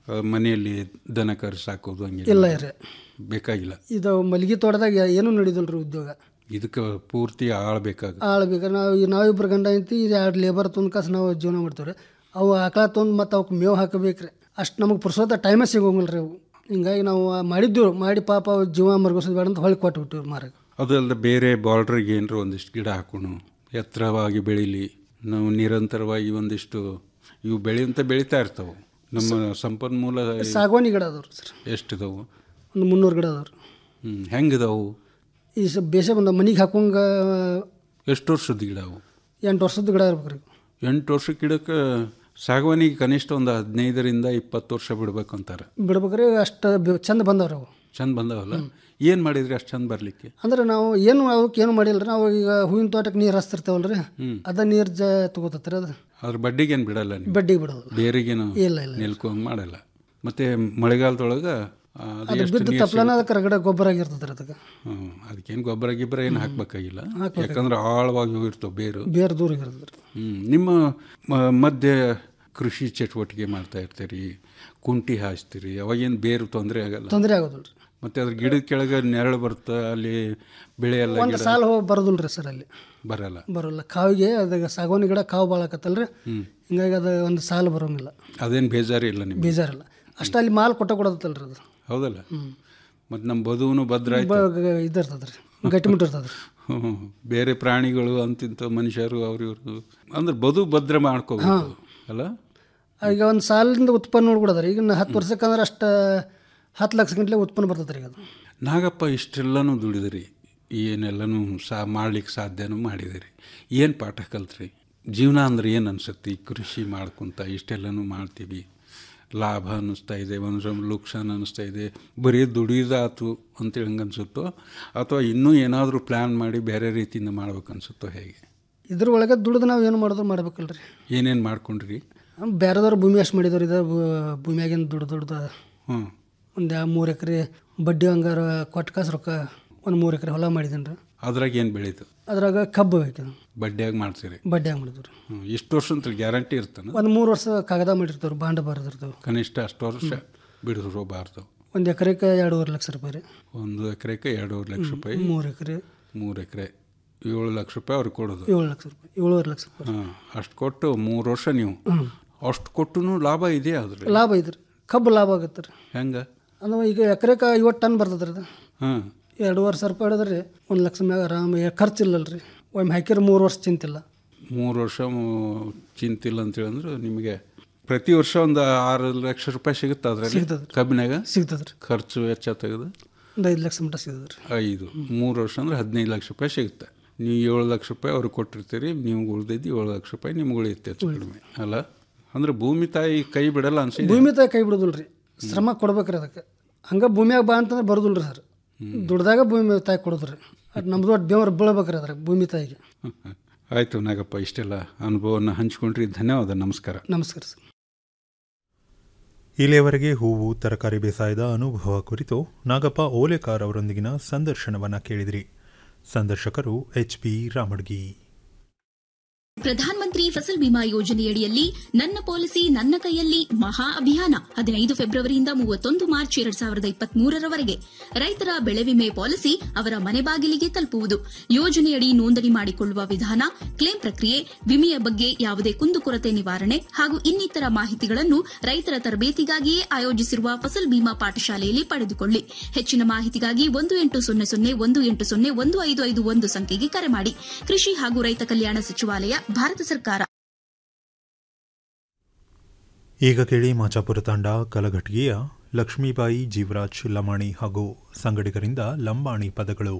[SPEAKER 24] ಆ, ಮನೆಯಲ್ಲಿ ದನ ಕರು ಸಾಕೋದು ಹಂಗೆ
[SPEAKER 25] ಇಲ್ಲ ರೀ.
[SPEAKER 24] ಬೇಕಾಗಿಲ್ಲ
[SPEAKER 25] ಇದು ಮಲ್ಗಿ ತೋಟದಾಗ ಏನೂ ನಡೀದಿಲ್ಲ ಉದ್ಯೋಗ
[SPEAKER 24] ಇದಕ್ಕೆ ಪೂರ್ತಿ ಆಳ್ಬೇಕಾಗ
[SPEAKER 25] ಆಳ್ಬೇಕಾರೆ ನಾವು ಈಗ ನಾವಿಬ್ರು ಗಂಡ ಐತಿ ಇದು ಎರಡು ಲೇಬರ್ ತಂದು ಕಾಸು ನಾವು ಜೀವನ ಮಾಡ್ತೀವಿ ರೀ ಅವು ಆಕಳ ತೊಂದು ಮತ್ತು ಅವಕ್ಕೆ ಮೇವು ಹಾಕಬೇಕು ರೀ ಅಷ್ಟು ನಮಗೆ ಪುರ್ಸೋತ ಟೈಮೇ ಸಿಗೋಂಗಿಲ್ಲ ರೀ ಅವು ಹಿಂಗಾಗಿ ನಾವು ಮಾಡಿದ್ದೀವಿ ಮಾಡಿ ಪಾಪ ಅವು ಜೀವ ಮರ್ಗೋಸೋದು ಬೇಡ ಅಂತ ಹೊಳ್ಳಿ ಕೊಟ್ಟು ಬಿಟ್ಟಿವಿ ಮಾರಕ್ಕೆ
[SPEAKER 24] ಅದಲ್ಲದೆ ಬೇರೆ ಬಾರ್ಡ್ರಿಗೆ ಏನರ ಒಂದಿಷ್ಟು ಗಿಡ ಹಾಕೋಣ ಎತ್ತರವಾಗಿ ಬೆಳೀಲಿ ನಾವು ನಿರಂತರವಾಗಿ ಒಂದಿಷ್ಟು ಇವು ಬೆಳೆಯಂತ ಬೆಳೀತಾ ಇರ್ತಾವೆ ನಮ್ಮ ಸಂಪನ್ಮೂಲ
[SPEAKER 25] ಸಾಗವಾನಿ ಗಿಡ ಅದಾವ್ರಿ ಸರ್
[SPEAKER 24] ಎಷ್ಟಿದಾವು
[SPEAKER 25] ಒಂದು ಮುನ್ನೂರು ಗಿಡ ಅದಾವ್ರಿ
[SPEAKER 24] ಹ್ಞೂ ಹೆಂಗಿದಾವು
[SPEAKER 25] ಈ ಸ ಬೇಸೆ ಬಂದ ಮನಿಗೆ ಹಾಕೋಂಗ
[SPEAKER 24] ಎಷ್ಟು ವರ್ಷದ ಗಿಡ ಅವು
[SPEAKER 25] ಎಂಟು ವರ್ಷದ ಗಿಡ ಇರ್ಬೇಕು ರೀ
[SPEAKER 24] ಎಂಟು ವರ್ಷ ಗಿಡಕ್ಕೆ ಸಾಗವಾನಿಗೆ ಕನಿಷ್ಠ ಒಂದು ಹದಿನೈದರಿಂದ ಇಪ್ಪತ್ತು ವರ್ಷ ಬಿಡ್ಬೇಕು ಅಂತಾರೆ
[SPEAKER 25] ಬಿಡ್ಬೇಕ್ರಿ ಅಷ್ಟು ಬೆ- ಚಂದ ಬಂದವ್ರಿ ಅವು
[SPEAKER 24] ಚಂದ ಬಂದವಲ್ಲ ಏನು ಮಾಡಿದ್ರಿ ಅಷ್ಟು ಚಂದ ಬರಲಿಕ್ಕೆ
[SPEAKER 25] ಅಂದ್ರೆ ನಾವು ಏನು ಅವಕ್ಕೆ ಏನು ಮಾಡಿಲ್ಲ ರೀ ನಾವು ಈಗ ಹೂವಿನ ತೋಟಕ್ಕೆ ನೀರು ಹಚ್ತಿರ್ತೇವಲ್ಲ ರೀ
[SPEAKER 24] ಹ್ಮ್.
[SPEAKER 25] ಅದ ನೀರು ಜ ತಗೋತತ್ರಿ ಅದು
[SPEAKER 24] ಅದ್ರ ಬಡ್ಡಿಗೇನು ಬಿಡಲ್ಲ ನೀವು
[SPEAKER 25] ಬಡ್ಡಿಗೆ ಬಿಡೋದು
[SPEAKER 24] ಬೇರಿಗೇನು
[SPEAKER 25] ಇಲ್ಲ, ಇಲ್ಲ.
[SPEAKER 24] ನಿಲ್ಕೊಂಡ್ ಮಾಡಲ್ಲ ಮತ್ತೆ ಮಳೆಗಾಲದೊಳಗೆ ಅದು
[SPEAKER 25] ಅದು
[SPEAKER 24] ಎಷ್ಟು
[SPEAKER 25] ಬಿದ್ದು
[SPEAKER 24] ನೀರ್
[SPEAKER 25] ತಪ್ಪಲನ
[SPEAKER 24] ಸಿಗುತ್ತೆ?
[SPEAKER 25] ಅದಕ್ಕೆ ರಗಡ ಗೊಬ್ಬರ ಆಗಿರ್ತದೆ ರೀ ಅದಕ್ಕೆ
[SPEAKER 24] ಹ್ಮ್ ಅದಕ್ಕೇನು ಗೊಬ್ಬರ ಗಿಬ್ಬರ ಏನು ಹಾಕ್ಬೇಕಾಗಿಲ್ಲ
[SPEAKER 25] ಹಾಕ್ಬೇಕಾಗಿಲ್ಲ.
[SPEAKER 24] ಯಾಕಂದ್ರೆ ಆಳವಾಗಿ ಹೋಗಿರ್ತಾವೆ ಬೇರು
[SPEAKER 25] ಬೇರೆ ದೂರ ಇರ್ತದೆ ರೀ
[SPEAKER 24] ಹ್ಮ್ ನಿಮ್ಮ ಮ- ಮಧ್ಯೆ ಕೃಷಿ ಚಟುವಟಿಕೆ ಮಾಡ್ತಾ ಇರ್ತೀರಿ ಕುಂಟಿ ಹಾಸ್ತೀರಿ ಅವಾಗೇನು ಬೇರು ತೊಂದರೆ ಆಗಲ್ಲ
[SPEAKER 25] ತೊಂದರೆ ಆಗೋದಿಲ್ಲ ರೀ
[SPEAKER 24] ಮತ್ತೆ ಅದ್ರ ಗಿಡದ ಕೆಳಗೆ ನೆರಳು ಬರುತ್ತೆ ಅಲ್ಲಿ ಬೆಳೆ ಎಲ್ಲ
[SPEAKER 25] ಒಂದು
[SPEAKER 24] ಗಿಡ
[SPEAKER 25] ಸಾಲ ಹೋಗಿ ಬರೋದಿಲ್ಲ ರೀ ಸರ್ ಅಲ್ಲಿ
[SPEAKER 24] ಬರಲ್ಲ
[SPEAKER 25] ಬರೋಲ್ಲ ಕಾವಿಗೆ ಅದಾಗ ಸಾಗವಾನಿ ಗಿಡ ಕಾವು ಭಾಳ ಆಕತ್ತಲ್ಲ ರೀ
[SPEAKER 24] ಹ್ಮ್.
[SPEAKER 25] ಹಿಂಗಾಗಿ ಅದು ಒಂದು ಸಾಲ ಬರೋಂಗಿಲ್ಲ
[SPEAKER 24] ಅದೇನು ಬೇಜಾರು ಇಲ್ಲ ನಿಮ್ಗೆ
[SPEAKER 25] ಬೇಜಾರಿಲ್ಲ ಅಷ್ಟು ಅಲ್ಲಿ ಮಾಲ್ ಕೊಟ್ಟ ಕೊಡೋದತ್ತಲ್ಲ ರೀ ಅದು
[SPEAKER 24] ಹೌದಲ್ಲ
[SPEAKER 25] ಹ್ಮ್.
[SPEAKER 24] ಮತ್ತು ನಮ್ಮ ಬದುವನು ಭದ್ರ ಆಯ್ತು
[SPEAKER 25] ಬ- ಇದಿರ್ತದೆ ರೀ ಗಟ್ಟಿಮುಟ್ಟಿರ್ತದೆ ರೀ
[SPEAKER 24] ಹ್ಮ್. ಬೇರೆ ಪ್ರಾಣಿಗಳು ಅಂತಿಂತ ಮನುಷ್ಯರು ಅವ್ರು ಇವರು ಅಂದ್ರೆ ಬದು ಭದ್ರ ಮಾಡ್ಕೋಬೇಕು ಅಲ್ಲ
[SPEAKER 25] ಈಗ ಒಂದು ಸಾಲಿಂದ ಉತ್ಪನ್ನ ನೋಡ್ಕೊಡೋದ್ರಿ ಈಗ ಇನ್ನು ಹತ್ತು ವರ್ಷಕ್ಕಂದ್ರೆ ಅಷ್ಟು ಹತ್ತು ಲಕ್ಷ ಗಂಟ್ಲೆ ಉತ್ಪನ್ನ ಬರ್ತದೆ ರೀ ಅದು
[SPEAKER 24] ನಾಗಪ್ಪ ಇಷ್ಟೆಲ್ಲನೂ ದುಡಿದ್ರಿ ಏನೆಲ್ಲನೂ ಸಾ ಮಾಡ್ಲಿಕ್ಕೆ ಸಾಧ್ಯನೂ ಮಾಡಿದಿರಿ ಏನು ಪಾಠ ಕಲ್ತ್ರಿ ಜೀವನ ಅಂದ್ರೆ ಏನು ಅನ್ಸುತ್ತೆ ಈ ಕೃಷಿ ಮಾಡ್ಕೊತ ಇಷ್ಟೆಲ್ಲನೂ ಮಾಡ್ತೀವಿ ಲಾಭ ಅನ್ನಿಸ್ತಾ ಇದೆ ಒಂದು ಸ್ವಲ್ಪ ಲುಕ್ಸಾನ್ ಅನ್ನಿಸ್ತಾ ಇದೆ ಬರೀ ದುಡಿದಾತು ಅಂತೇಳಿ ಹಂಗೆ ಅನ್ಸುತ್ತೋ ಅಥವಾ ಇನ್ನೂ ಏನಾದರೂ ಪ್ಲ್ಯಾನ್ ಮಾಡಿ ಬೇರೆ ರೀತಿಯಿಂದ ಮಾಡ್ಬೇಕು ಅನ್ಸುತ್ತೋ ಹೇಗೆ
[SPEAKER 25] ಇದ್ರ ಒಳಗೆ ದುಡ್ದು ನಾವು ಏನು ಮಾಡಿದ್ರು ಮಾಡ್ಬೇಕಲ್ಲ ರೀ
[SPEAKER 24] ಏನೇನು ಮಾಡ್ಕೊಂಡ್ರಿ
[SPEAKER 25] ಬೇರೆದವ್ರು ಭೂಮಿ ಅಷ್ಟು ಮಾಡಿದವ್ರು ಇದು ಭೂಮಿಯಾಗಿನ ದುಡ್ಡು ದುಡ್ದು
[SPEAKER 24] ಹ್ಞೂ
[SPEAKER 25] ಒಂದು ಮೂರು ಎಕರೆ ಬಡ್ಡಿ ಹಂಗಾರ ಕೊಟ್ಟು ಕಾಸು ರೊಕ್ಕ ಒಂದು ಮೂರು ಎಕರೆ ಹೊಲ ಮಾಡಿದ್ದೀನಿ ರೀ
[SPEAKER 24] ಅದ್ರಾಗ ಏನು ಬೆಳೀತು
[SPEAKER 25] ಅದ್ರಾಗ ಕಬ್ಬು ಬೇಕು
[SPEAKER 24] ಬಡ್ಡಿಯಾಗಿ ಮಾಡ್ತೀರಿ
[SPEAKER 25] ಬಡ್ಡಿಯಾಗಿ ಮಾಡಿದ್ವಿ ರೀ
[SPEAKER 24] ಹ್ಞೂ ಎಷ್ಟು ವರ್ಷ ಅಂತ ಗ್ಯಾರಂಟಿ ಇರ್ತಾನೆ
[SPEAKER 25] ಒಂದು ಮೂರು ವರ್ಷ ಕಾಗದ ಮಾಡಿರ್ತಾವ್ರಿ ಬಾಂಡ್ ಬರೆದಿರ್ತಾವೆ
[SPEAKER 24] ಕನಿಷ್ಠ ಅಷ್ಟು ವರ್ಷ ಬಿಡಿಸ್ಕೋಬಾರ್ದು
[SPEAKER 25] ಒಂದು ಎಕರೆಗೆ ಎರಡೂವರೆ ಲಕ್ಷ ರೂಪಾಯಿ ರೀ
[SPEAKER 24] ಒಂದು ಎಕರೆಗೆ ಎರಡೂವರೆ ಲಕ್ಷ ರೂಪಾಯಿ
[SPEAKER 25] ಮೂರು ಎಕರೆ
[SPEAKER 24] ಮೂರು ಎಕರೆ ಏಳು ಲಕ್ಷ ರೂಪಾಯಿ ಅವ್ರಿಗೆ ಕೊಡೋದು
[SPEAKER 25] ಏಳು ಲಕ್ಷ ರೂಪಾಯಿ ಏಳುವರೆ ಲಕ್ಷ ರೂಪಾಯಿ
[SPEAKER 24] ಹಾಂ ಅಷ್ಟು ಕೊಟ್ಟು ಮೂರು ವರ್ಷ ನೀವು
[SPEAKER 25] ಹ್ಮ್.
[SPEAKER 24] ಅಷ್ಟು ಕೊಟ್ಟು ಲಾಭ ಇದೆಯಾ ಅದ್ರ
[SPEAKER 25] ಲಾಭ ಐತ್ರಿ ಕಬ್ಬು ಲಾಭ ಆಗುತ್ತೆ ರೀ
[SPEAKER 24] ಹೆಂಗೆ
[SPEAKER 25] ಅಂದ್ರೆ ಈಗ ಎಕರೆಗೆ ಐವತ್ತು ಟನ್ ಬರ್ತದೆ ರೀ ಅದು
[SPEAKER 24] ಹಾಂ
[SPEAKER 25] ಎರಡೂವರೆ ಸಾವಿರ ರೂಪಾಯಿ ಹಿಡಿದ್ರಿ ಒಂದು ಲಕ್ಷ ಮ್ಯಾಗ ಆರಾಮ ಖರ್ಚು ಇಲ್ಲಲ್ಲ ರೀ ಒಮ್ಮೆ ಹಾಕಿದ್ರೆ ಮೂರು ವರ್ಷ ಚಿಂತಿಲ್ಲ
[SPEAKER 24] ಮೂರು ವರ್ಷ ಮು- ಚಿಂತಿಲ್ಲ ಅಂತೇಳಿ ಅಂದ್ರೆ ನಿಮಗೆ ಪ್ರತಿ ವರ್ಷ ಒಂದು ಆರು ಲಕ್ಷ ರೂಪಾಯಿ ಸಿಗುತ್ತೆ ಅದರಲ್ಲಿ
[SPEAKER 25] ಸಿಗ್ತದೆ.
[SPEAKER 24] ಕಬ್ಬಿನಾಗ
[SPEAKER 25] ಸಿಗ್ತದೆ ರೀ
[SPEAKER 24] ಖರ್ಚು ವೆಚ್ಚ ತೆಗೆದು
[SPEAKER 25] ಒಂದು ಐದು ಲಕ್ಷ ಮಟ್ಟ ಸಿಗ್ತದೆ ರೀ
[SPEAKER 24] ಐದು ಮೂರು ವರ್ಷ ಅಂದ್ರೆ ಹದಿನೈದು ಲಕ್ಷ ರೂಪಾಯಿ ಸಿಗುತ್ತೆ ನೀವು ಏಳು ಲಕ್ಷ ರೂಪಾಯಿ ಅವ್ರಿಗೆ ಕೊಟ್ಟಿರ್ತೀರಿ ನಿಮ್ಗೆ ಉಳಿದಿದ್ದು ಏಳು ಲಕ್ಷ ರೂಪಾಯಿ ನಿಮ್ಗೆ ಉಳಿಯುತ್ತೆ ಹೆಚ್ಚು ಕಡಿಮೆ ಅಲ್ಲ ಅಂದ್ರೆ ಭೂಮಿ ತಾಯಿ ಕೈ ಬಿಡಲ್ಲ ಅನ್ಸಿದೆ
[SPEAKER 25] ಭೂಮಿ ತಾಯಿ ಕೈ ಬಿಡೋದಿಲ್ಲ ರೀ ಶ್ರಮ ಕೊಡ್ಬೇಕ್ರಿ ಅದಕ್ಕೆ ಹಂಗೆ ಭೂಮಿಯಾಗ ಬಾ ಅಂತಂದ್ರೆ ಬರೋದಿಲ್ಲ ರೀ ಸರ್ ದುಡ್ದಾಗ ಭೂಮಿ ತಾಯಿ ಕೊಡೋದು ರೀ ಅದು ನಮ್ದು ಒಟ್ಟು ಬೆವರು ಬೀಳ್ಬೇಕ್ರಿ ಅದ್ರಾಗ ಭೂಮಿ ತಾಯಿಗೆ
[SPEAKER 24] ಆಯಿತು ನಾಗಪ್ಪ ಇಷ್ಟೆಲ್ಲ ಅನುಭವವನ್ನು ಹಂಚ್ಕೊಂಡ್ರಿ ಧನ್ಯವಾದ ನಮಸ್ಕಾರ
[SPEAKER 25] ನಮಸ್ಕಾರ ಸರ್
[SPEAKER 23] ಇಲ್ಲಿಯವರೆಗೆ ಹೂವು ತರಕಾರಿ ಬೇಸಾಯದ ಅನುಭವ ಕುರಿತು ನಾಗಪ್ಪ ಓಲೆಕಾರ್ ಅವರೊಂದಿಗಿನ ಸಂದರ್ಶನವನ್ನ ಕೇಳಿದಿರಿ ಸಂದರ್ಶಕರು ಎಚ್ ಪಿ ರಾಮಡ್ಗಿ
[SPEAKER 6] ಪ್ರಧಾನ ಮಂತ್ರಿ ಫಸಲ್ ಬಿಮಾ ಯೋಜನೆಯಡಿಯಲ್ಲಿ ನನ್ನ ಪಾಲಿಸಿ ನನ್ನ ಕೈಯಲ್ಲಿ ಮಹಾ ಅಭಿಯಾನ ಹದಿನೈದು ಫೆಬ್ರವರಿಯಿಂದ ಮೂವತ್ತೊಂದು ಮಾರ್ಚ್ ಎರಡ್ ಸಾವಿರದ ಇಪ್ಪತ್ಮೂರರವರೆಗೆ ರೈತರ ಬೆಳೆ ವಿಮೆ ಪಾಲಿಸಿ ಅವರ ಮನೆ ಬಾಗಿಲಿಗೆ ತಲುಪುವುದು ಯೋಜನೆಯಡಿ ನೋಂದಣಿ ಮಾಡಿಕೊಳ್ಳುವ ವಿಧಾನ ಕ್ಲೇಮ್ ಪ್ರಕ್ರಿಯೆ ವಿಮೆಯ ಬಗ್ಗೆ ಯಾವುದೇ ಕುಂದುಕೊರತೆ ನಿವಾರಣೆ ಹಾಗೂ ಇನ್ನಿತರ ಮಾಹಿತಿಗಳನ್ನು ರೈತರ ತರಬೇತಿಗಾಗಿಯೇ ಆಯೋಜಿಸಿರುವ ಫಸಲ್ ಬಿಮಾ ಪಾಠಶಾಲೆಯಲ್ಲಿ ಪಡೆದುಕೊಳ್ಳಿ ಹೆಚ್ಚಿನ ಮಾಹಿತಿಗಾಗಿ ಒಂದು ಎಂಟು ಸೊನ್ನೆ ಸೊನ್ನೆ ಒಂದು ಎಂಟು ಸೊನ್ನೆ ಒಂದು ಐದು ಐದು ಒಂದು ಸಂಖ್ಯೆಗೆ ಕರೆ ಮಾಡಿ ಕೃಷಿ ಹಾಗೂ ರೈತ ಕಲ್ಯಾಣ ಸಚಿವಾಲಯ ಭಾರತ ಸರ್ಕಾರ
[SPEAKER 23] ಈಗ ಕೇಳಿ ಮಾಚಾಪುರ ತಂಡ ಕಲಘಟಗಿಯ ಲಕ್ಷ್ಮೀಬಾಯಿ ಜೀವರಾಜ್ ಲಮಾಣಿ ಹಾಗೂ ಸಂಗಡಿಗರಿಂದ ಲಂಬಾಣಿ ಪದಗಳು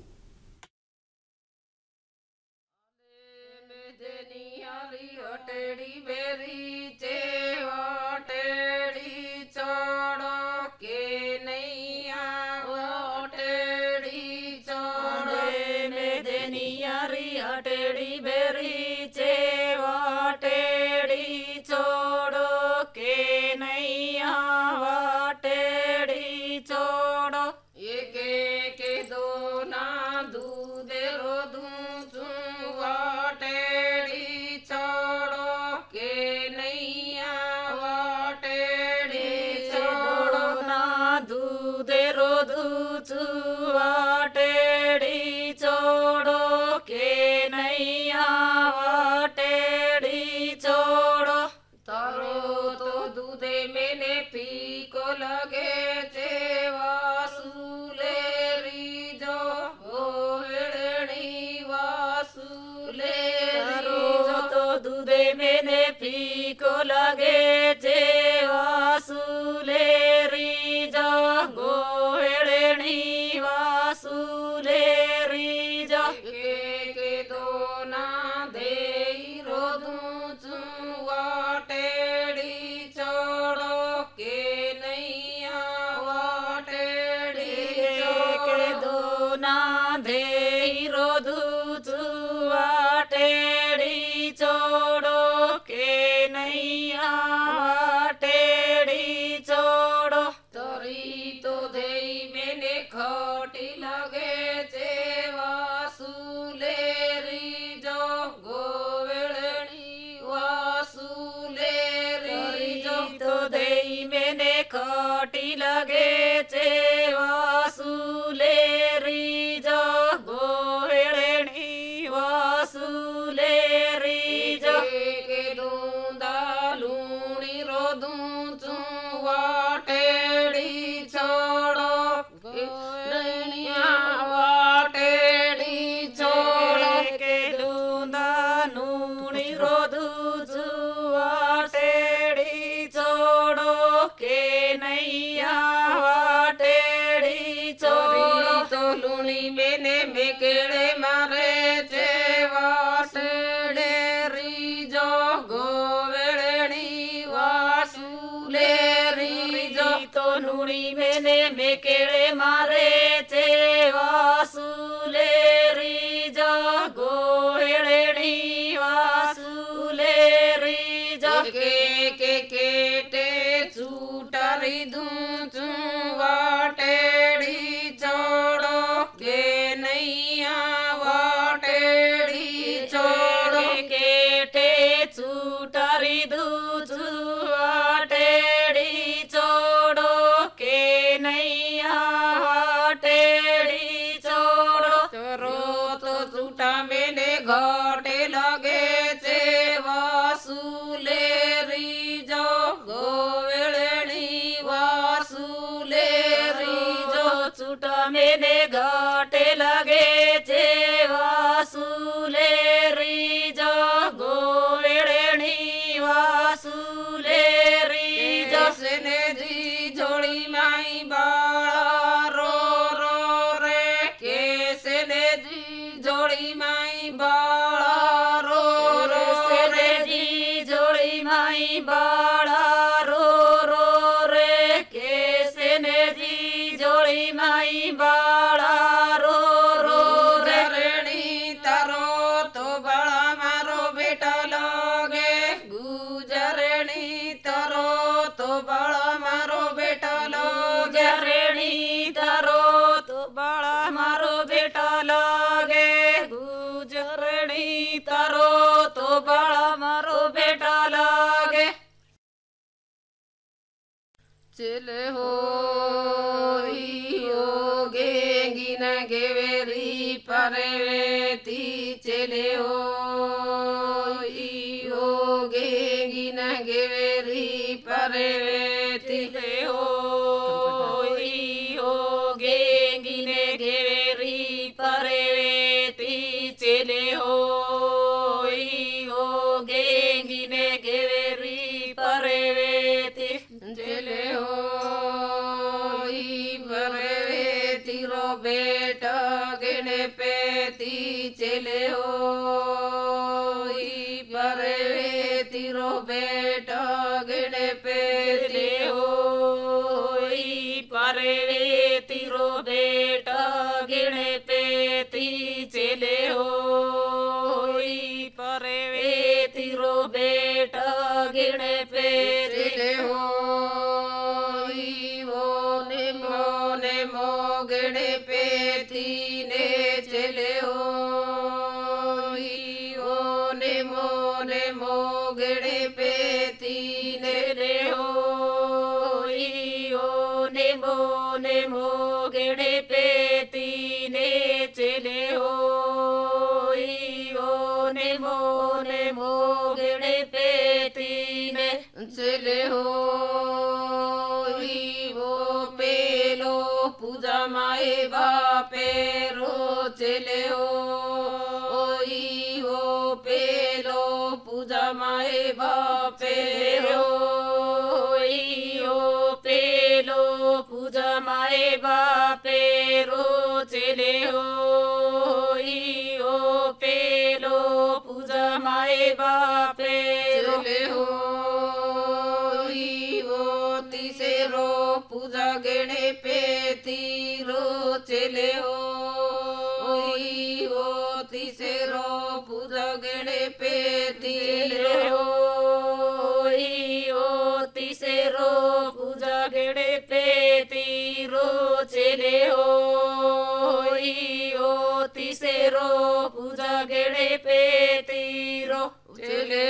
[SPEAKER 1] छोड़ो वासुलेरी जा के के दो ना दे रोदू वाटेड़ी चोड़ो के नैया वाटेड़ी के दो ना दे रोदू वाटेड़ी चोड़ो के नैया वाटेड़ी चोड़ो तोरी तो देई मैंने खोटी लगे चे वासुलेरी जो गोवेळणी वासुलेरी जो तो देई मैंने खोटी लगे चे वासुलेरी जो गोवेळणी वासुलेरी जो के दूंदा लूणी रोदूं वाटेड़ी छोड़ो नैया वाटेड़ी छोड़ो के दूंदा नूणी रोदू वाटेड़ी छोड़ो के नैया वाटेड़ी छोड़ो तो लूणी मैंने मेकेड़े मारे चे वासड़े री जो गोवेळणी वासुलेरी जो तो नुणी मैंने मेकेड़े मारे चे वासुलेरी जो गोवेळणी वासुलेरी जो के के केटे चूटरी दूचू वाटेड़ी चोड़ो के नैया वाटेड़ी चोड़ो केटे चूटरी दूचू वाटेड़ी चोड़ो के नैया वाटेड़ी चोड़ो चोरो तो चूटा मैंने घाटे लगे चे वासुलेरी जो गोवेळणी वासुलेरी जो चूटा मैंने घाटे लगे चे वासुलेरी जो गोवेळणी वासुलेरी जो सेने जी जोड़ी माई बाळा रो रो रे के सेने जी जोड़ी माई बाळा रो रो सेने जी जोड़ी माई बाळा रो रो रे के सेने जी जोड़ी माई बाळा रो रो रे रेणी तारो तो बाळा मारो बेटा लोगे गुजरणी तारो तो बाळा मारो बेटा लोगे रेणी तारो तो बाळा मारो बेटा लोगे गुजरणी तारो तो बाळा मारो बेटा लोगे चले हो गे गिन गेवेरी परवेती चले हो गे गिन गेवेरी परवेती ले हो गे गिने गेवेरी परवेती चले हो गे गिने गेवेरी परवेती चले हो परवेती रो बेटा गिने पेती चले हो परवेती रो बेटा गिने पेती हो परवेती रो बेटा गिने पेती चले हो परवेती रो बेटा गिने पेती हो वो ने मो ने मो गिने पेती ने चले हो वो ने मो ने मो गिने पेती ने ले हो ओ ने मो ने मो गिने पेती ने चले हो ओ ने मो ने मो गिने पेती ने चले हो वो पेलो पूजा माए बापे रो चले हो ओई वो पेलो पूजा माए बापे रो ओई वो पेलो पूजा माए बापे रो रोचेले होई ओ पेलो पूजा माए बापे चले होई ओ तिसेरो पूजा गेणे पेती रोचेले होई ओ तिसेरो पूजा गेणे पेती होई ओ तिसेरो पूजा गेणे पेती रोचेले होई ओ तिसेरो पूजा गेणे पेती रोचेले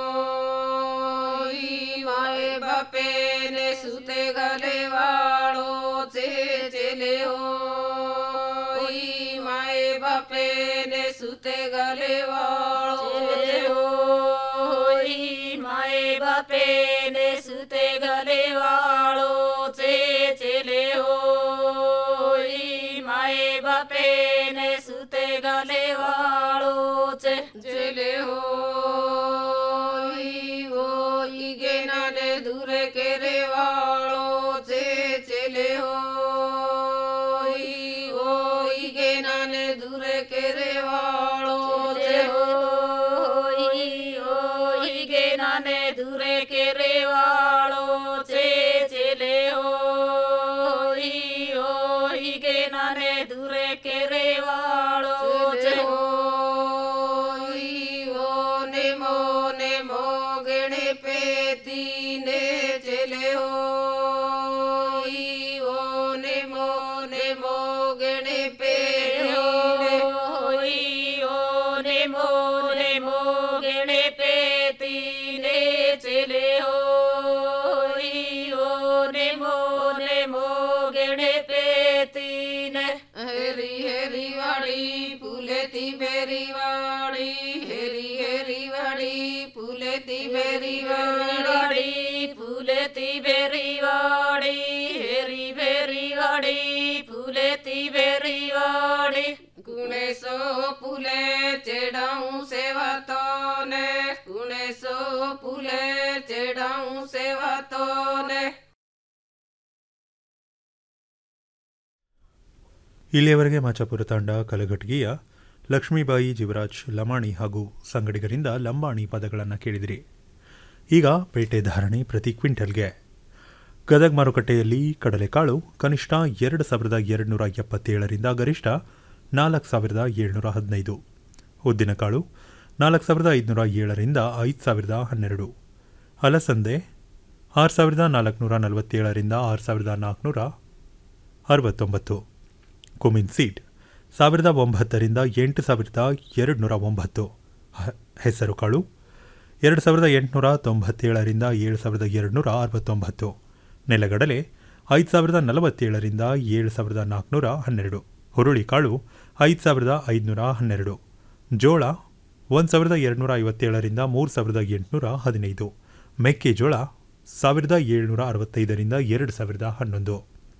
[SPEAKER 1] होई माए बापे ने सुते गले वाळो चे चेले होई माए बापे ने सुते गले वाळो चे होई माए बापे ने सुते गले वाळो चे चेले होई माए बापे ने सुते गले वाळो चे चेले होई ओ इगे नाले दूरे केरे वाळो चे चेले होई ओ इगे नाले दूरे केरे वाळो चे होई ओ इगे नाले दूरे केरे वाळो चे चेले होई ओ इगे नाಲೆ दूरे केरे वाळो चे होई ओ नेमो नेमೋ ಗೆಣೆ ಪೇತಿ ನೆ ಚೆಲೆ ಹೋಯಿ ಓ ನೆಮೋ ನೆಮೋ ಗೆಣೆ ಪೇತಿ ಹೋಯಿ ಓ ನೆಮೋ ನೆಮೋ ಗೆಣೆ ಪೇತಿ ನೆ ಚೆಲೆ ಹೋಯಿ ಓ ನೆಮೋ ನೆಮೋ ಗೆಣೆ ಪೇತಿ ನೆ ಹೆರಿ ಹೆರಿ ವಾಡಿ ಪುಲೆತಿ ಬೆರಿ ವಾಡಿ ಹೆರಿ ಹೆರಿ ವಾಡಿ ಪುಲೆತಿ ಬೆರಿ ವಾಡಿ ಪುಲೆತಿ ಬೆರಿ ವಾಡಿ ಹೆರಿ ಬೆರಿ ವಾಡಿ ಪುಲೆತಿ ಬೆರಿ ವಾಡಿ ಗುಣೇಶೋ ಪುಲೆ ಚೆಡಾವು ಸೇವತೋನೆ ಗುಣೇಶೋ ಪುಲೆ ಚೆಡಾವು ಸೇವತೋನೆ
[SPEAKER 23] ಇಲ್ಲಿಯವರೆಗೆ ಮಾಚಾಪುರ ತಂಡ ಕಲಘಟಗಿಯ ಲಕ್ಷ್ಮೀಬಾಯಿ ಜೀವರಾಜ್ ಲಮಾಣಿ ಹಾಗೂ ಸಂಗಡಿಗರಿಂದ ಲಂಬಾಣಿ ಪದಗಳನ್ನು ಕೇಳಿದಿರಿ ಈಗ ಪೇಟೆ ಧಾರಣೆ ಪ್ರತಿ ಕ್ವಿಂಟಲ್ಗೆ ಗದಗ ಮಾರುಕಟ್ಟೆಯಲ್ಲಿ ಕಡಲೆಕಾಳು ಕನಿಷ್ಠ ಎರಡು ಸಾವಿರದ ಎರಡುನೂರ ಎಪ್ಪತ್ತೇಳರಿಂದ ಗರಿಷ್ಠ ನಾಲ್ಕು ಸಾವಿರದ ಏಳ್ನೂರ ಹದಿನೈದು ಉದ್ದಿನಕಾಳು ನಾಲ್ಕು ಸಾವಿರದ ಐದುನೂರ ಏಳರಿಂದ ಐದು ಸಾವಿರದ ಹನ್ನೆರಡು ಅಲಸಂದೆ ಆರು ಸಾವಿರದ ನಾಲ್ಕುನೂರ ನಲವತ್ತೇಳರಿಂದ ಆರು ಸಾವಿರದ ನಾಲ್ಕುನೂರ ಅರವತ್ತೊಂಬತ್ತು ಕುಮಿನ್ ಸೀಡ್ ಸಾವಿರದ ಒಂಬತ್ತರಿಂದ ಎಂಟು ಸಾವಿರದ ಎರಡು ನೂರ ಒಂಬತ್ತು ಹ- ಹೆಸರುಕಾಳು ಎರಡು ಸಾವಿರದ ಎಂಟುನೂರ ತೊಂಬತ್ತೇಳರಿಂದ ಏಳು ಸಾವಿರದ ಎರಡುನೂರ ಅರವತ್ತೊಂಬತ್ತು ನೆಲಗಡಲೆ ಐದು ಸಾವಿರದ ನಲವತ್ತೇಳರಿಂದ ಏಳು ಸಾವಿರದ ನಾಲ್ಕುನೂರ ಹನ್ನೆರಡು ಹುರುಳಿಕಾಳು ಐದು ಸಾವಿರದ ಐದುನೂರ ಹನ್ನೆರಡು ಜೋಳ ಒಂದು ಸಾವಿರದ ಎರಡುನೂರ ಐವತ್ತೇಳರಿಂದ ಮೂರು ಸಾವಿರದ ಎಂಟುನೂರ ಹದಿನೈದು ಮೆಕ್ಕೆಜೋಳ ಸಾವಿರದ ಏಳುನೂರ ಅರವತ್ತೈದರಿಂದ ಎರಡು ಸಾವಿರದ ಹನ್ನೊಂದು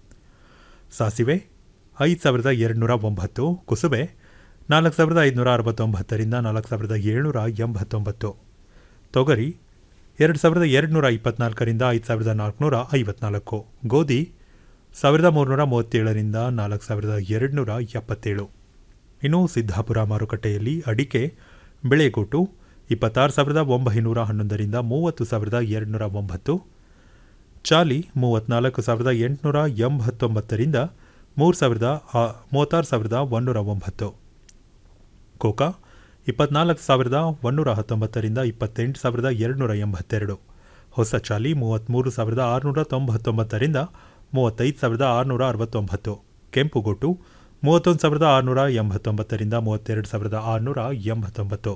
[SPEAKER 23] ಸಾಸಿವೆ ಐದು ಸಾವಿರದ ಎರಡುನೂರ ಒಂಬತ್ತು ಕುಸುಬೆ ನಾಲ್ಕು ಸಾವಿರದ ಐದುನೂರ ಅರವತ್ತೊಂಬತ್ತರಿಂದ ನಾಲ್ಕು ಸಾವಿರದ ಏಳ್ನೂರ ಎಂಬತ್ತೊಂಬತ್ತು ತೊಗರಿ ಎರಡು ಸಾವಿರದ ಎರಡುನೂರ ಇಪ್ಪತ್ನಾಲ್ಕರಿಂದ ಐದು ಸಾವಿರದ ನಾಲ್ಕುನೂರ ಐವತ್ನಾಲ್ಕು ಗೋಧಿ ಸಾವಿರದ ಮೂರುನೂರ ಮೂವತ್ತೇಳರಿಂದ ನಾಲ್ಕು ಸಾವಿರದ ಎರಡುನೂರ ಎಪ್ಪತ್ತೇಳು ಇನ್ನು ಸಿದ್ದಾಪುರ ಮಾರುಕಟ್ಟೆಯಲ್ಲಿ ಅಡಿಕೆ ಬೆಳೆಗೋಟು ಇಪ್ಪತ್ತಾರು ಸಾವಿರದ ಒಂಬೈನೂರ ಹನ್ನೊಂದರಿಂದ ಮೂವತ್ತು ಸಾವಿರದ ಎರಡುನೂರ ಒಂಬತ್ತು ಚಾಲಿ ಮೂವತ್ತ್ನಾಲ್ಕು ಸಾವಿರದ ಎಂಟುನೂರ ಎಂಬತ್ತೊಂಬತ್ತರಿಂದ ಮೂರು ಸಾವಿರದ ಆ- ಮೂವತ್ತಾರು ಸಾವಿರದ ಒಂದೂರ ಒಂಬತ್ತು ಕೋಕಾ ಇಪ್ಪತ್ನಾಲ್ಕು ಸಾವಿರದ ಒಂದೂರ ಹತ್ತೊಂಬತ್ತರಿಂದ ಇಪ್ಪತ್ತೆಂಟು ಸಾವಿರದ ಎರಡುನೂರ ಎಂಬತ್ತೆರಡು ಹೊಸ ಚಾಲಿ ಮೂವತ್ತ್ಮೂರು ಸಾವಿರದ ಆರುನೂರ ತೊಂಬತ್ತೊಂಬತ್ತರಿಂದ ಮೂವತ್ತೈದು ಸಾವಿರದ ಆರುನೂರ ಅರವತ್ತೊಂಬತ್ತು ಕೆಂಪುಗೋಟು ಮೂವತ್ತೊಂದು ಸಾವಿರದ ಆರುನೂರ ಎಂಬತ್ತೊಂಬತ್ತರಿಂದ ಮೂವತ್ತೆರಡು ಸಾವಿರದ ಆರುನೂರ ಎಂಬತ್ತೊಂಬತ್ತು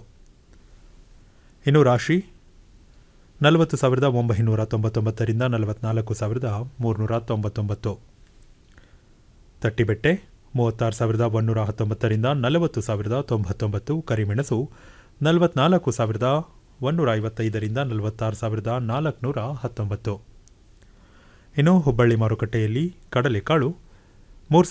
[SPEAKER 23] ಇನ್ನು ರಾಶಿ ನಲವತ್ತು ಸಾವಿರದ ಒಂಬೈನೂರ ತೊಂಬತ್ತೊಂಬತ್ತರಿಂದ ನಲವತ್ನಾಲ್ಕು ಸಾವಿರದ ಮೂರುನೂರ ತೊಂಬತ್ತೊಂಬತ್ತು ತಟ್ಟಿಬೆಟ್ಟೆ ಮೂವತ್ತಾರು ಸಾವಿರದ ಒಂದೂರ ಹತ್ತೊಂಬತ್ತರಿಂದ ನಲವತ್ತು ಸಾವಿರದ ತೊಂಬತ್ತೊಂಬತ್ತು ಕರಿಮೆಣಸು ನಲವತ್ನಾಲ್ಕು ಸಾವಿರದ ಒಂದೂರ ಐವತ್ತೈದರಿಂದ ನಲವತ್ತಾರು ಸಾವಿರದ ನಾಲ್ಕುನೂರ ಹತ್ತೊಂಬತ್ತು ಇನ್ನು ಹುಬ್ಬಳ್ಳಿ ಮಾರುಕಟ್ಟೆಯಲ್ಲಿ ಕಡಲೆಕಾಳು